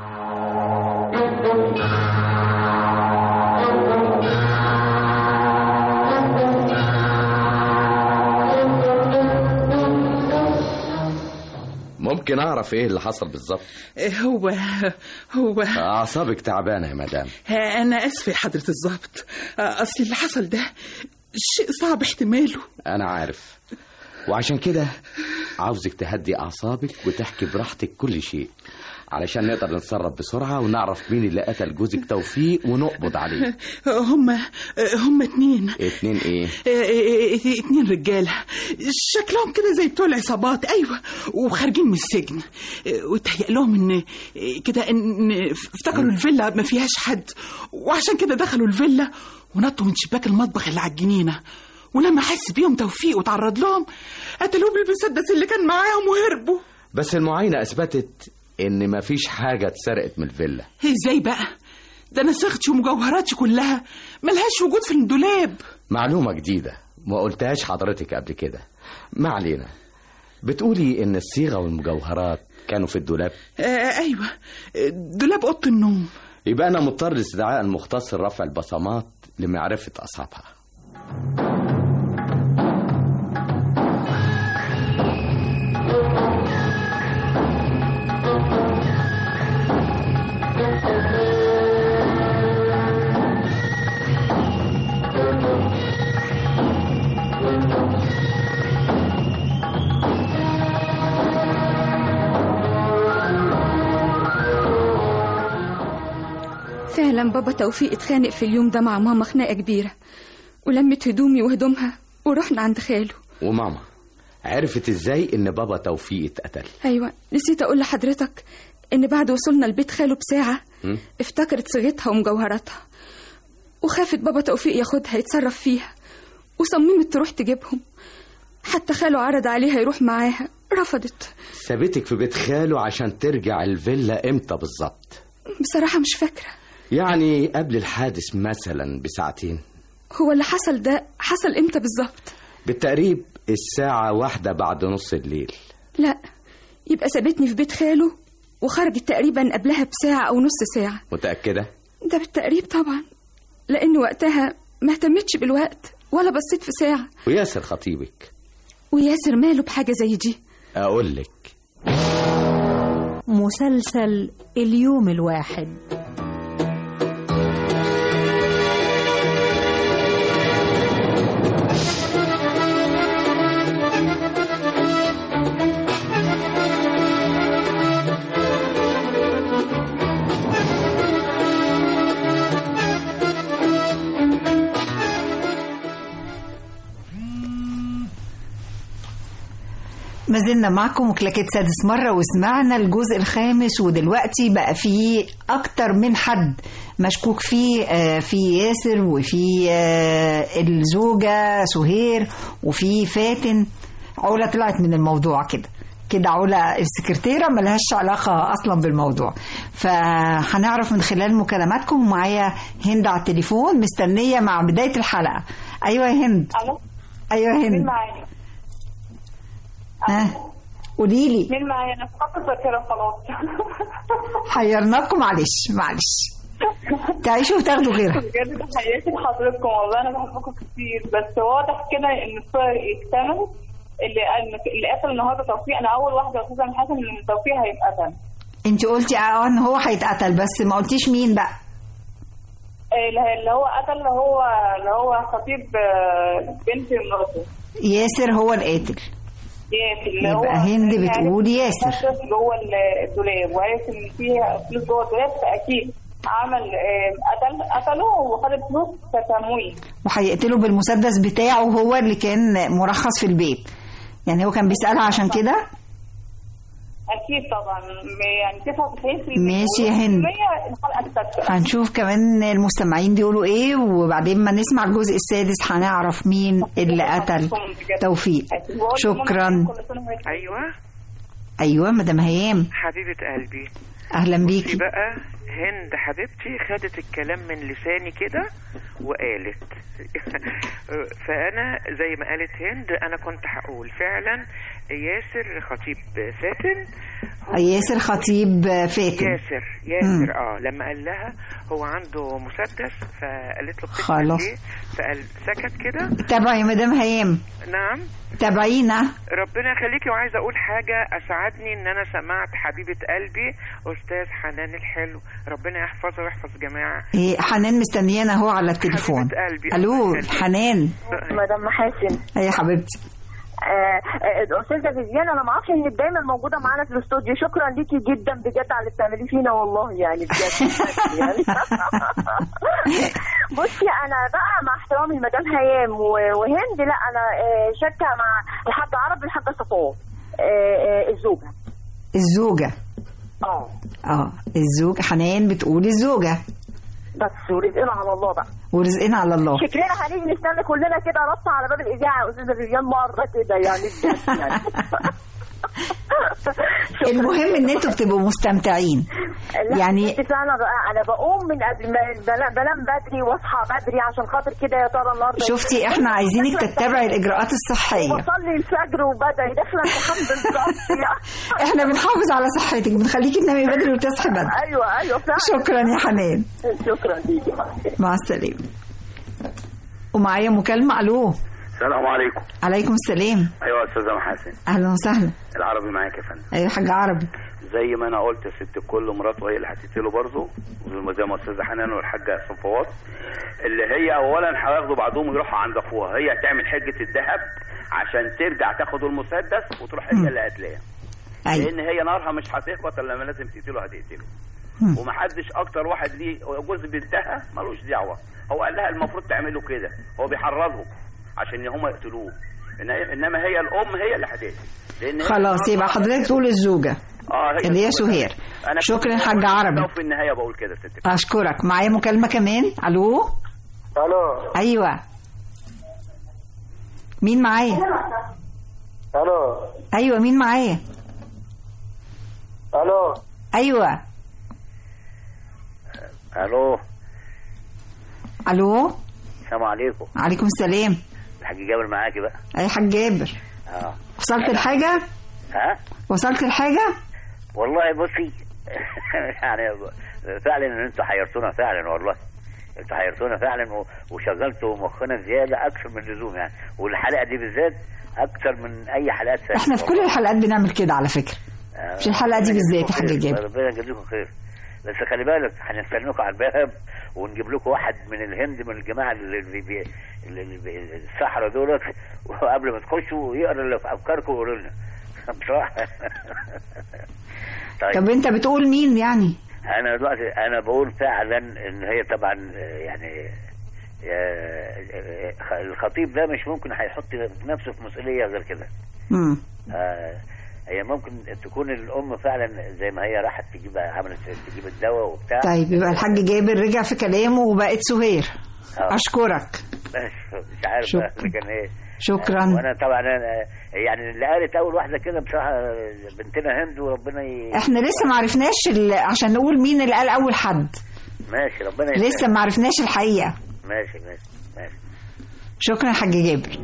ممكن اعرف ايه اللي حصل بالظبط هو هو اعصابك تعبانه يا مدام انا اسف يا حضره الضابط اصل اللي حصل ده شيء صعب احتماله انا عارف وعشان كده عاوزك تهدي اعصابك وتحكي براحتك كل شيء علشان نقدر نتصرف بسرعه ونعرف مين اللي قتل جوزك توفيق ونقبض عليه هم هم اتنين اتنين ايه اتنين رجاله شكلهم كده زي بتوع العصابات ايوه وخارجين من السجن وتهيأ لهم ان كده ان افتكروا الفيلا ما فيهاش حد وعشان كده دخلوا الفيلا ونطوا من شباك المطبخ اللي على الجنينه ولما حس بيهم توفيق وتعرض لهم قتلوه بالمسدس اللي كان معاهم وهربوا بس المعاينه اثبتت ان مفيش حاجه اتسرقت من الفيلا ازاي بقى ده انا صيغتي ومجوهراتي كلها ملهاش وجود في الدولاب معلومه جديده ما قلتهاش حضرتك قبل كده ما علينا بتقولي ان الصيغه والمجوهرات كانوا في الدولاب آه ايوه دولاب اوضه النوم يبقى انا مضطر لاستدعاء المختص رفع البصمات لمعرفه اصحابها فعلا بابا توفيق اتخانق في اليوم ده مع ماما خناقة كبيرة ولمت هدومي وهدومها ورحنا عند خاله وماما عرفت ازاي ان بابا توفيق اتقتل أيوة نسيت أقول لحضرتك إن بعد وصولنا لبيت خاله بساعة م? افتكرت صيغتها ومجوهراتها وخافت بابا توفيق ياخدها يتصرف فيها وصممت تروح تجيبهم حتى خاله عرض عليها يروح معاها رفضت سابتك في بيت خاله عشان ترجع الفيلا امتى بالظبط بصراحة مش فاكرة يعني قبل الحادث مثلا بساعتين هو اللي حصل ده حصل امتى بالظبط بالتقريب الساعة واحدة بعد نص الليل لا يبقى سابتني في بيت خاله وخرجت تقريبا قبلها بساعة أو نص ساعة متأكدة؟ ده بالتقريب طبعا لأن وقتها ما اهتمتش بالوقت ولا بصيت في ساعة وياسر خطيبك وياسر ماله بحاجة زي دي أقول لك مسلسل اليوم الواحد ما زلنا معكم وكلاكيت سادس مرة وسمعنا الجزء الخامس ودلوقتي بقى فيه أكتر من حد مشكوك فيه آه، في ياسر وفي آه، الزوجة سهير وفي فاتن علا طلعت من الموضوع كده كده علا السكرتيرة ملهاش علاقة أصلا بالموضوع فهنعرف من خلال مكالماتكم معايا هند على التليفون مستنية مع بداية الحلقة أيوة يا هند الو أيوة يا مين هند معايا؟ ها قولي لي مين معايا؟ انا فقدت الذاكرة خلاص حيرناكم معلش معلش تعيشوا وتاخدوا غيرها بجد تحياتي لحضرتكم والله انا بحبكم كتير بس واضح كده ان الصور اكتمل اللي اللي قتل النهارده توفيق انا اول واحده استاذه من حسن ان توفيق هيتقتل انت قلتي اه ان هو هيتقتل بس ما قلتيش مين بقى اللي اللي هو قتل اللي هو اللي هو خطيب آه، بنت مراته ياسر هو القاتل ياسر اللي هو يبقى هند يعني بتقول ياسر. مسدس جوه الدولاب وعرف ان فيه فلوس جوه الدولاب فاكيد عمل آه، قتل قتله وخد الفلوس كتمويل وهيقتله بالمسدس بتاعه هو اللي كان مرخص في البيت يعني هو كان بيسألها عشان كده اكيد طبعا يعني 99% ماشي يا هند. والمية الحلقه السادسه هنشوف كمان المستمعين بيقولوا ايه وبعدين ما نسمع الجزء السادس هنعرف مين اللي قتل توفيق شكرا ايوه ايوه مدام هيام حبيبه قلبي اهلا بصي بيكي بقى هند حبيبتي خدت الكلام من لساني كده وقالت فانا زي ما قالت هند انا كنت هقول فعلا ياسر خطيب فاتن ياسر خطيب فاتن ياسر ياسر اه لما قال لها هو عنده مسدس فقالت له بتسأل خلاص. ليه فقال سكت كده تابعي يا مدام هيام نعم تابعينا ربنا يخليكي وعايزه اقول حاجه اسعدني ان انا سمعت حبيبه قلبي استاذ حنان الحلو ربنا يحفظه ويحفظ جماعه إيه حنان مستنيانا اهو على التليفون حبيبة قلبي. الو حنان مدام محاسن يا حبيبتي آه، آه، استاذه فيزيان انا ما اعرفش انك دايما موجوده معانا في الاستوديو شكرا ليكي جدا بجد على اللي بتعمليه فينا والله يعني بجد يعني بصي انا بقى مع احترامي لمدام هيام و- وهند لا انا آه، شاكه مع الحاج عربي والحاجه صفوان آه، آه، الزوجه الزوجة اه اه الزوج حنان بتقول الزوجة بس ورزقنا على الله بقى ورزقنا على الله شكلنا هنيجي نستنى كلنا كده رصة على باب الاذاعه يا استاذه فيزيان مره كده يعني بجد يعني المهم ان انتوا بتبقوا مستمتعين لا، يعني بس فعلا بقى انا بقوم من قبل ما بنام بنام بدري واصحى بدري عشان خاطر كده يا ترى النهارده شفتي احنا عايزينك تتبعي الاجراءات الصحيه بصلي الفجر وبدري داخله امتحان بالظبط يعني. احنا بنحافظ على صحتك بنخليكي تنامي بدري وتصحي بدري ايوه ايوه فعلا شكرا يا حنان شكرا ليكي مع السلامه ومعايا مكالمه الو السلام عليكم عليكم السلام ايوه يا استاذه محاسن اهلا وسهلا العربي معاك يا فندم ايوه حاج عربي زي ما انا قلت يا ست الكل مراته هي اللي هتقتله برضه زي ما استاذه حنان والحاجه صفوات اللي هي اولا هياخدوا بعضهم يروحوا عند اخوها هي هتعمل حجه الذهب عشان ترجع تاخد المسدس وتروح هي اللي قتلاه أيوة. لان هي نارها مش هتهبط الا لما لازم تقتله هتقتله مم. ومحدش اكتر واحد ليه جوز بنتها ملوش دعوه هو قال لها المفروض تعملوا كده هو بيحرضهم عشان هم يقتلوه إن- انما هي الام هي اللي هتقتل لان هي خلاص يبقى حضرتك تقول الزوجه اه هي اللي هي الزوجة. سهير أنا شكرا كنت حاج بقول عربي كده وفي النهايه بقول كده يا ست اشكرك معايا مكالمه كمان الو الو ايوه مين معايا الو ايوه مين معايا الو ايوه الو الو السلام عليكم عليكم السلام الحاج جابر معاكي بقى اي حاج جابر اه وصلت الحاجه ها وصلت الحاجه والله بصي يعني فعلا ان انتوا حيرتونا فعلا والله انتوا حيرتونا فعلا و- وشغلتوا مخنا زياده اكثر من اللزوم يعني والحلقه دي بالذات اكثر من اي حلقات فاتت احنا في كل الحلقات بنعمل كده على فكره آه، في الحلقة دي ربنا بالذات يا يجزيكم حاج خير. جابر. ربنا يجزيكم خير بس خلي بالك هنستنوكم على الباب ونجيب لكم واحد من الهند من الجماعه اللي اللي بي اللي اللي بي- الصحراء دولت وقبل ما تخشوا يقرا اللي في افكاركم ويقولوا لنا بصراحه طب انت بتقول مين يعني انا دلوقتي انا بقول فعلا ان هي طبعا آه، يعني آه، آه، الخطيب ده مش ممكن هيحط نفسه في مسؤوليه غير كده امم آه، هي ممكن تكون الام فعلا زي ما هي راحت تجيب عملت تجيب الدواء وبتاع طيب يبقى الحاج جابر رجع في كلامه وبقت سهير آه. اشكرك بس مش عارف شكرا. بقى اللي كان ايه شكرا وانا طبعا انا يعني اللي قالت اول واحده كده بصراحه بنتنا هند وربنا ي... احنا لسه ما عرفناش ال- عشان نقول مين اللي قال اول حد ماشي ربنا يسهل. لسه ما عرفناش الحقيقه ماشي ماشي ماشي شكرا يا حاج جابر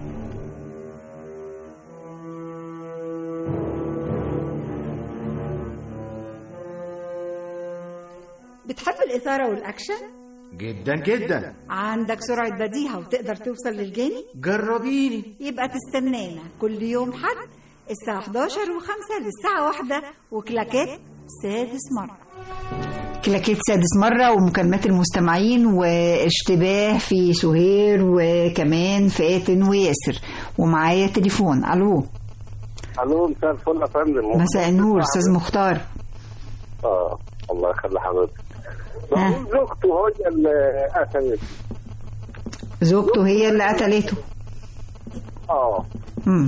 بتحب الإثارة والأكشن؟ جدا جدا عندك سرعة بديهة وتقدر توصل للجاني؟ جربيني يبقى تستنانا كل يوم حد الساعة 11 و5 للساعة واحدة وكلاكات سادس مرة كلاكيت سادس مرة ومكالمات المستمعين واشتباه في سهير وكمان فاتن وياسر ومعايا تليفون الو الو مساء الفل يا فندم مساء النور استاذ مختار اه الله يخلي حضرتك بقول زوجته هي اللي قتلت زوجته هي اللي قتلته اه مم.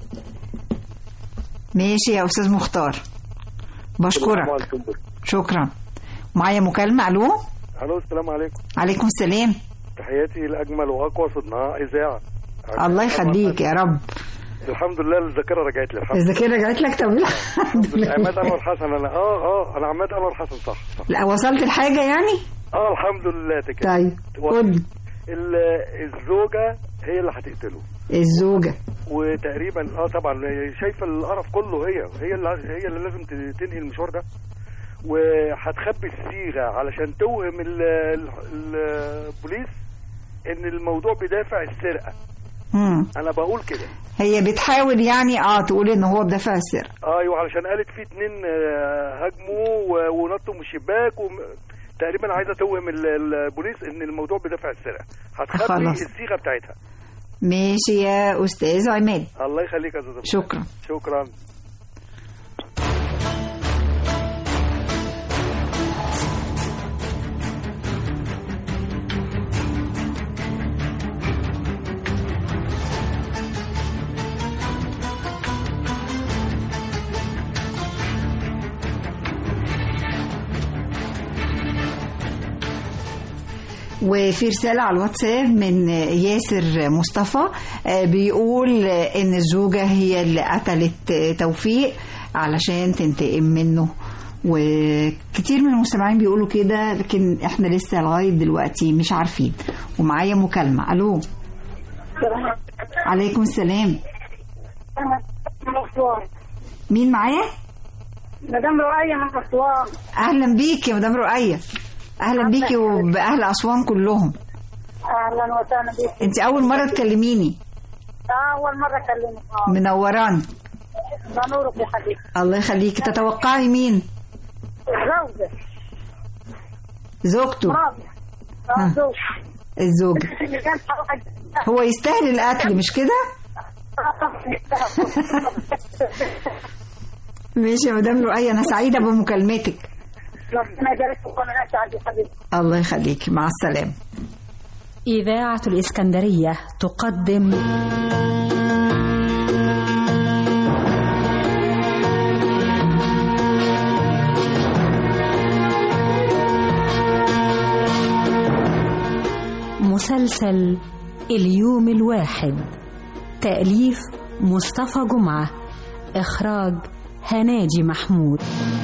ماشي يا استاذ مختار بشكرك شكرا معايا مكالمة الو الو السلام عليكم عليكم السلام تحياتي لاجمل واقوى صناع اذاعه الله يخليك يا رب الحمد لله الذاكره رجعت لي الحمد الذاكرة رجعت لك طب الحمد لله عماد لله انور حسن انا اه اه انا عماد انور حسن صح صح لا وصلت الحاجة يعني اه الحمد لله تكلم طيب قول ال- الزوجه هي اللي هتقتله الزوجة وتقريبا اه طبعا شايفه القرف كله هي هي اللي هي اللي لازم ت- تنهي المشوار ده وهتخبي الصيغه علشان توهم ال- ال- ال- البوليس ان الموضوع بدافع السرقه مم. انا بقول كده هي بتحاول يعني اه تقول ان هو بدافع السرقة ايوه علشان قالت في اتنين آه، هاجموا و- ونطوا من الشباك وم... تقريبا عايزه توهم ال- البوليس ان الموضوع بدافع السرقه هتخبي خلاص. الصيغه بتاعتها ماشي يا استاذ عماد الله يخليك يا استاذ أبو. شكرا شكرا وفي رسالة على الواتساب من ياسر مصطفى آه، بيقول آه، إن الزوجة هي اللي قتلت آه، توفيق علشان تنتقم منه وكتير من المستمعين بيقولوا كده لكن احنا لسه لغاية دلوقتي مش عارفين ومعايا مكالمة ألو عليكم السلام مين معايا؟ مدام رؤية من أسوان أهلا بيك يا مدام رؤية أهلا بيكي وبأهل أسوان كلهم أهلا وسهلا بك انت أول مرة تكلميني آه، أول مرة أكلمك آه. منوراني ده نورك يا حبيبي الله يخليك تتوقعي مين الزوجة زوجته مراتي ها. آه زوج الزوجة اللي كان حوالي- هو يستاهل القتل مش كده ماشي يا مدام رؤية أنا سعيدة بمكالمتك ربنا يبارك فيك وأنا أسعد يا حبيبي الله يخليك مع السلامة إذاعة الإسكندرية تقدم مسلسل اليوم الواحد تأليف مصطفى جمعة إخراج هناجي محمود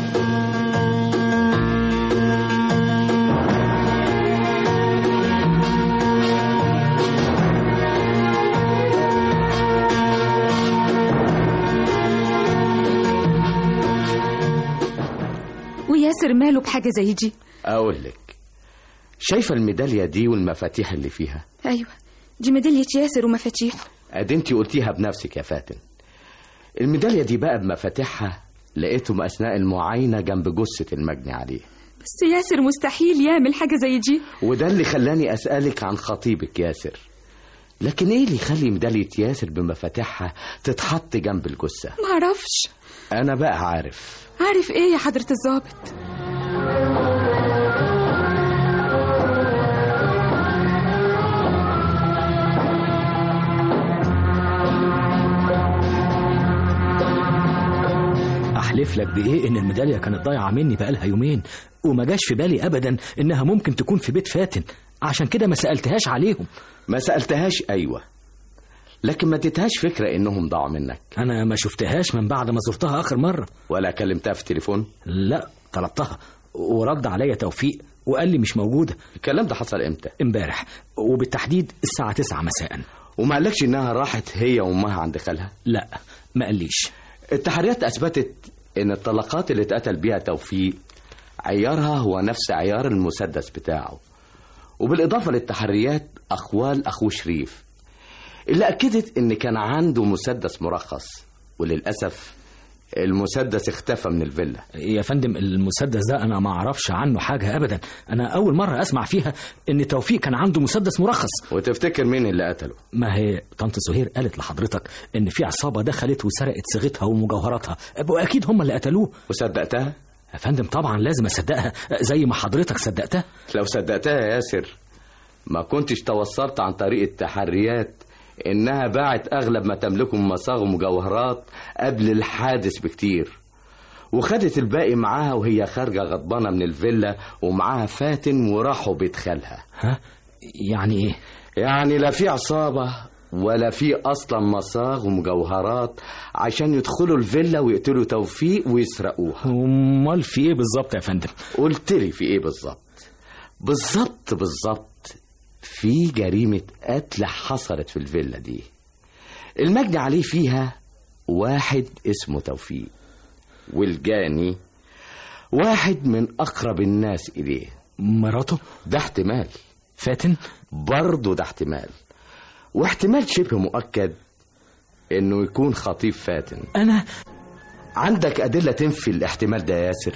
وياسر ماله بحاجة زي دي اقول لك شايفه الميداليه دي والمفاتيح اللي فيها أيوة دي ميدالية ياسر ومفاتيحه ادي انت قلتيها بنفسك يا فاتن الميداليه دي بقى بمفاتيحها لقيتهم اثناء المعاينه جنب جثه المجني عليه بس ياسر مستحيل يعمل حاجة زي دي وده اللي خلاني اسالك عن خطيبك ياسر لكن ايه اللي يخلي ميداليه ياسر بمفاتيحها تتحط جنب الجثه معرفش انا بقى عارف عارف ايه يا حضرة الضابط احلف لك بايه ان الميداليه كانت ضايعه مني بقالها يومين وما جاش في بالي ابدا انها ممكن تكون في بيت فاتن عشان كده ما سالتهاش عليهم ما سالتهاش ايوه لكن ما اديتهاش فكره انهم ضاعوا منك انا ما شفتهاش من بعد ما زرتها اخر مره ولا كلمتها في التليفون لا طلبتها ورد عليا توفيق وقال لي مش موجوده الكلام ده حصل امتى امبارح وبالتحديد الساعه 9 مساء وما قالكش انها راحت هي وامها عند خالها لا ما قاليش التحريات اثبتت ان الطلقات اللي اتقتل بيها توفيق عيارها هو نفس عيار المسدس بتاعه وبالاضافه للتحريات اقوال اخوه شريف اللي اكدت ان كان عنده مسدس مرخص وللاسف المسدس اختفى من الفيلا يا فندم المسدس ده انا ما اعرفش عنه حاجه ابدا انا اول مره اسمع فيها ان توفيق كان عنده مسدس مرخص وتفتكر مين اللي قتله ما هي طنط سهير قالت لحضرتك ان في عصابه دخلت وسرقت صيغتها ومجوهراتها واكيد هم اللي قتلوه وصدقتها يا فندم طبعا لازم اصدقها زي ما حضرتك صدقتها لو صدقتها يا ياسر ما كنتش توصلت عن طريق التحريات انها باعت اغلب ما تملكه من مصاغ ومجوهرات قبل الحادث بكتير وخدت الباقي معاها وهي خارجه غضبانه من الفيلا ومعاها فاتن وراحوا بيت خالها ها يعني ايه يعني لا في عصابه ولا في اصلا مصاغ ومجوهرات عشان يدخلوا الفيلا ويقتلوا توفيق ويسرقوها امال في ايه بالظبط يا فندم قلت لي في ايه بالظبط بالظبط بالظبط في جريمة قتل حصلت في الفيلا دي المجني عليه فيها واحد اسمه توفيق والجاني واحد من أقرب الناس إليه مراته ده احتمال فاتن برضه ده احتمال واحتمال شبه مؤكد انه يكون خطيب فاتن انا عندك ادله تنفي الاحتمال ده يا ياسر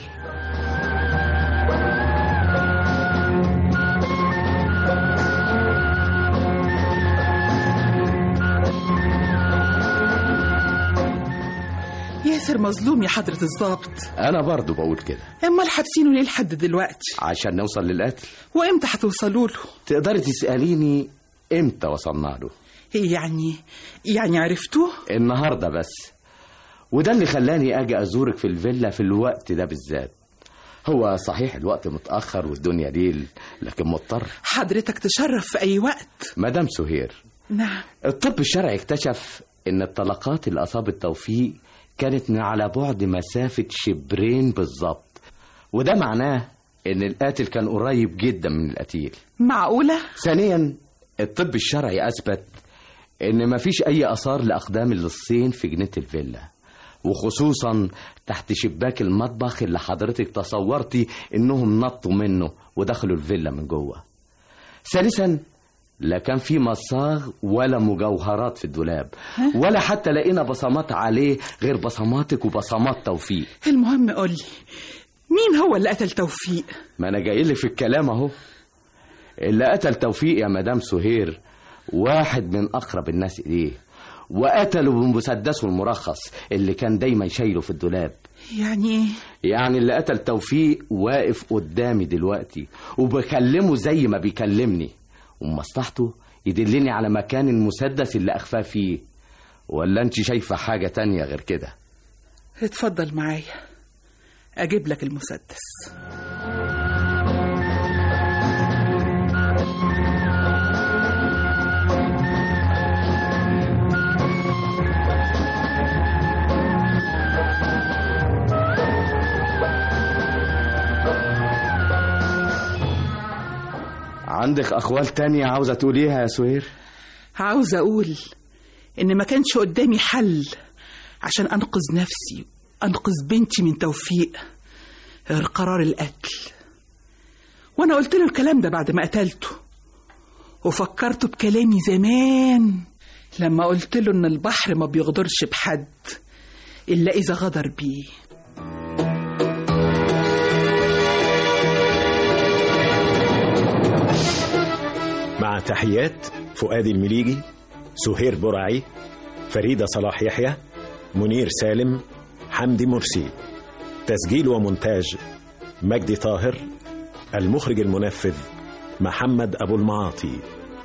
ياسر مظلوم يا حضرة الضابط انا برضه بقول كده امال حابسينه ليه لحد دلوقتي عشان نوصل للقتل وامتى هتوصلوا له تقدري تساليني امتى وصلنا له يعني يعني عرفتوه النهارده بس وده اللي خلاني اجي ازورك في الفيلا في الوقت ده بالذات هو صحيح الوقت متاخر والدنيا ليل لكن مضطر حضرتك تشرف في اي وقت مدام سهير نعم الطب الشرعي اكتشف ان الطلقات اللي اصابت توفيق كانت من على بعد مسافة شبرين بالظبط وده معناه ان القاتل كان قريب جدا من القتيل معقولة؟ ثانيا الطب الشرعي اثبت ان مفيش اي اثار لاقدام اللصين في جنينة الفيلا وخصوصا تحت شباك المطبخ اللي حضرتك تصورتي انهم نطوا منه ودخلوا الفيلا من جوه ثالثا لا كان في مصاغ ولا مجوهرات في الدولاب ولا حتى لقينا بصمات عليه غير بصماتك وبصمات توفيق المهم قولي مين هو اللي قتل توفيق ما انا جاي لك في الكلام اهو اللي قتل توفيق يا مدام سهير واحد من اقرب الناس اليه وقتله بمسدسه المرخص اللي كان دايما شايله في الدولاب يعني ايه يعني اللي قتل توفيق واقف قدامي دلوقتي وبكلمه زي ما بيكلمني ومصلحته يدلني على مكان المسدس اللي أخفاه فيه ولا أنت شايفة حاجة تانية غير كده اتفضل معايا أجيب لك المسدس عندك أقوال تانية عاوزة تقوليها يا سهير عاوز أقول إن ما كانش قدامي حل عشان أنقذ نفسي أنقذ بنتي من توفيق غير قرار القتل وأنا قلت له الكلام ده بعد ما قتلته وفكرته بكلامي زمان لما قلت له إن البحر ما بيغدرش بحد إلا إذا غدر بيه مع تحيات فؤاد المليجي سهير برعي فريدة صلاح يحيى منير سالم حمدي مرسي تسجيل ومونتاج مجدي طاهر المخرج المنفذ محمد أبو المعاطي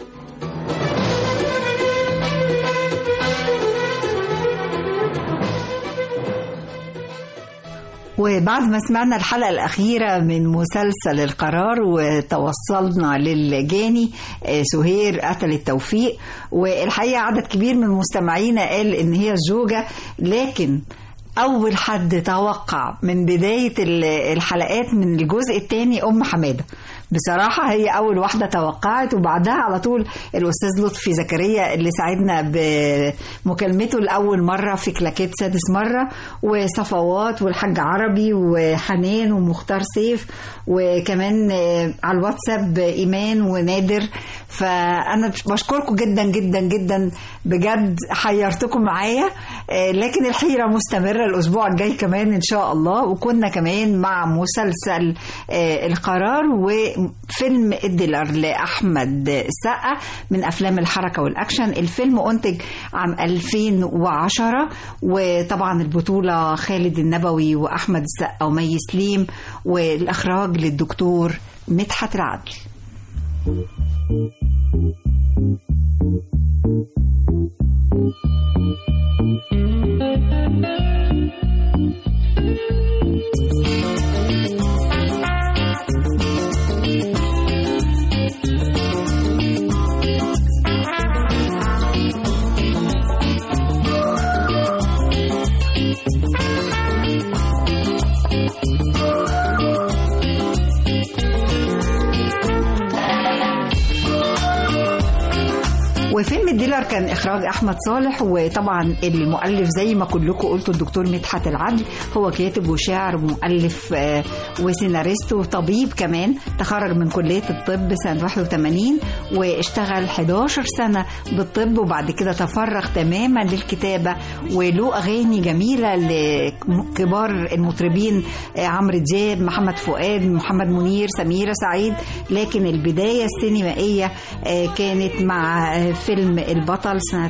وبعد ما سمعنا الحلقة الأخيرة من مسلسل القرار وتوصلنا للجاني آه، سهير قتلت توفيق والحقيقة عدد كبير من مستمعينا قال إن هي الزوجة لكن أول حد توقع من بداية ال- الحلقات من الجزء الثاني أم حمادة بصراحة هي أول واحدة توقعت وبعدها على طول الأستاذ لطفي زكريا اللي ساعدنا بمكالمته لأول مرة في كلاكيت سادس مرة وصفوات والحاج عربي وحنان ومختار سيف وكمان آه، على الواتساب إيمان ونادر فأنا بشكركم جدا جدا جدا بجد حيرتكم معايا آه، لكن الحيرة مستمرة الأسبوع الجاي كمان إن شاء الله وكنا كمان مع مسلسل آه، القرار وفيلم الديلر لأحمد السقا من أفلام الحركة والأكشن الفيلم أنتج عام 2010 وطبعا البطولة خالد النبوي وأحمد السقا ومي سليم والإخراج للدكتور مدحت العدل وفيلم الديلر كان اخراج احمد صالح وطبعا المؤلف زي ما كلكم قلتوا الدكتور مدحت العدل هو كاتب وشاعر ومؤلف آه، وسيناريست وطبيب كمان تخرج من كليه الطب سنه 81 واشتغل 11 سنه بالطب وبعد كده تفرغ تماما للكتابه وله اغاني جميله لكبار المطربين آه، عمرو دياب محمد فؤاد محمد منير سميره سعيد لكن البدايه السينمائيه آه، كانت مع آه، فيلم البطل سنة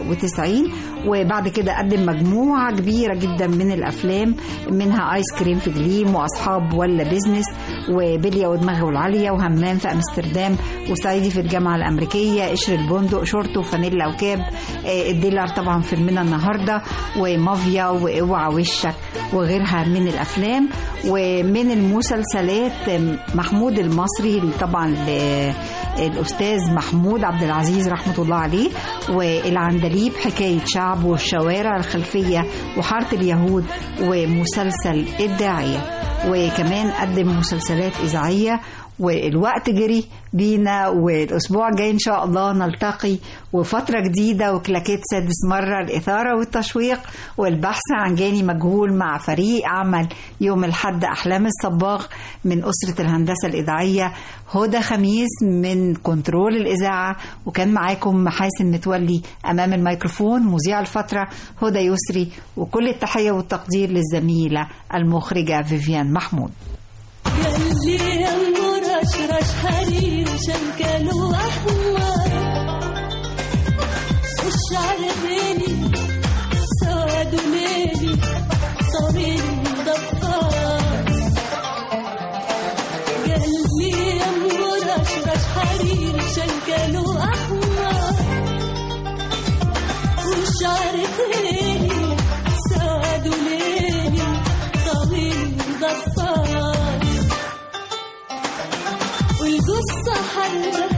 98 وبعد كده قدم مجموعة كبيرة جدا من الأفلام منها آيس كريم في جليم وأصحاب ولا بيزنس وبليا ودماغه العالية وهمام في أمستردام وصعيدي في الجامعة الأمريكية قشر البندق شورت وفانيلا وكاب آه، الديلر طبعا فيلمنا النهاردة ومافيا واوعى وشك وغيرها من الأفلام ومن المسلسلات آه، محمود المصري اللي طبعا ل- الأستاذ محمود عبد العزيز رحمة الله عليه والعندليب حكاية شعب والشوارع الخلفية وحارة اليهود ومسلسل الداعية وكمان قدم مسلسلات إذاعية والوقت جري بينا والأسبوع الجاي إن شاء الله نلتقي وفترة جديدة وكلاكيت سادس مرة الإثارة والتشويق والبحث عن جاني مجهول مع فريق عمل يوم الحد أحلام الصباغ من أسرة الهندسة الإذاعية هدى خميس من كنترول الإذاعة وكان معاكم محاسن متولي أمام الميكروفون مذيع الفترة هدى يسري وكل التحية والتقدير للزميلة المخرجة فيفيان محمود يلي ينور رشرش حرير شنكل واحمر والشعر غالي سواد وليلي طويل مضفر قلبي ينور رشرش حرير شنكل واحمر والشعر غالي سواد وليلي طويل مضفر والقصة حرة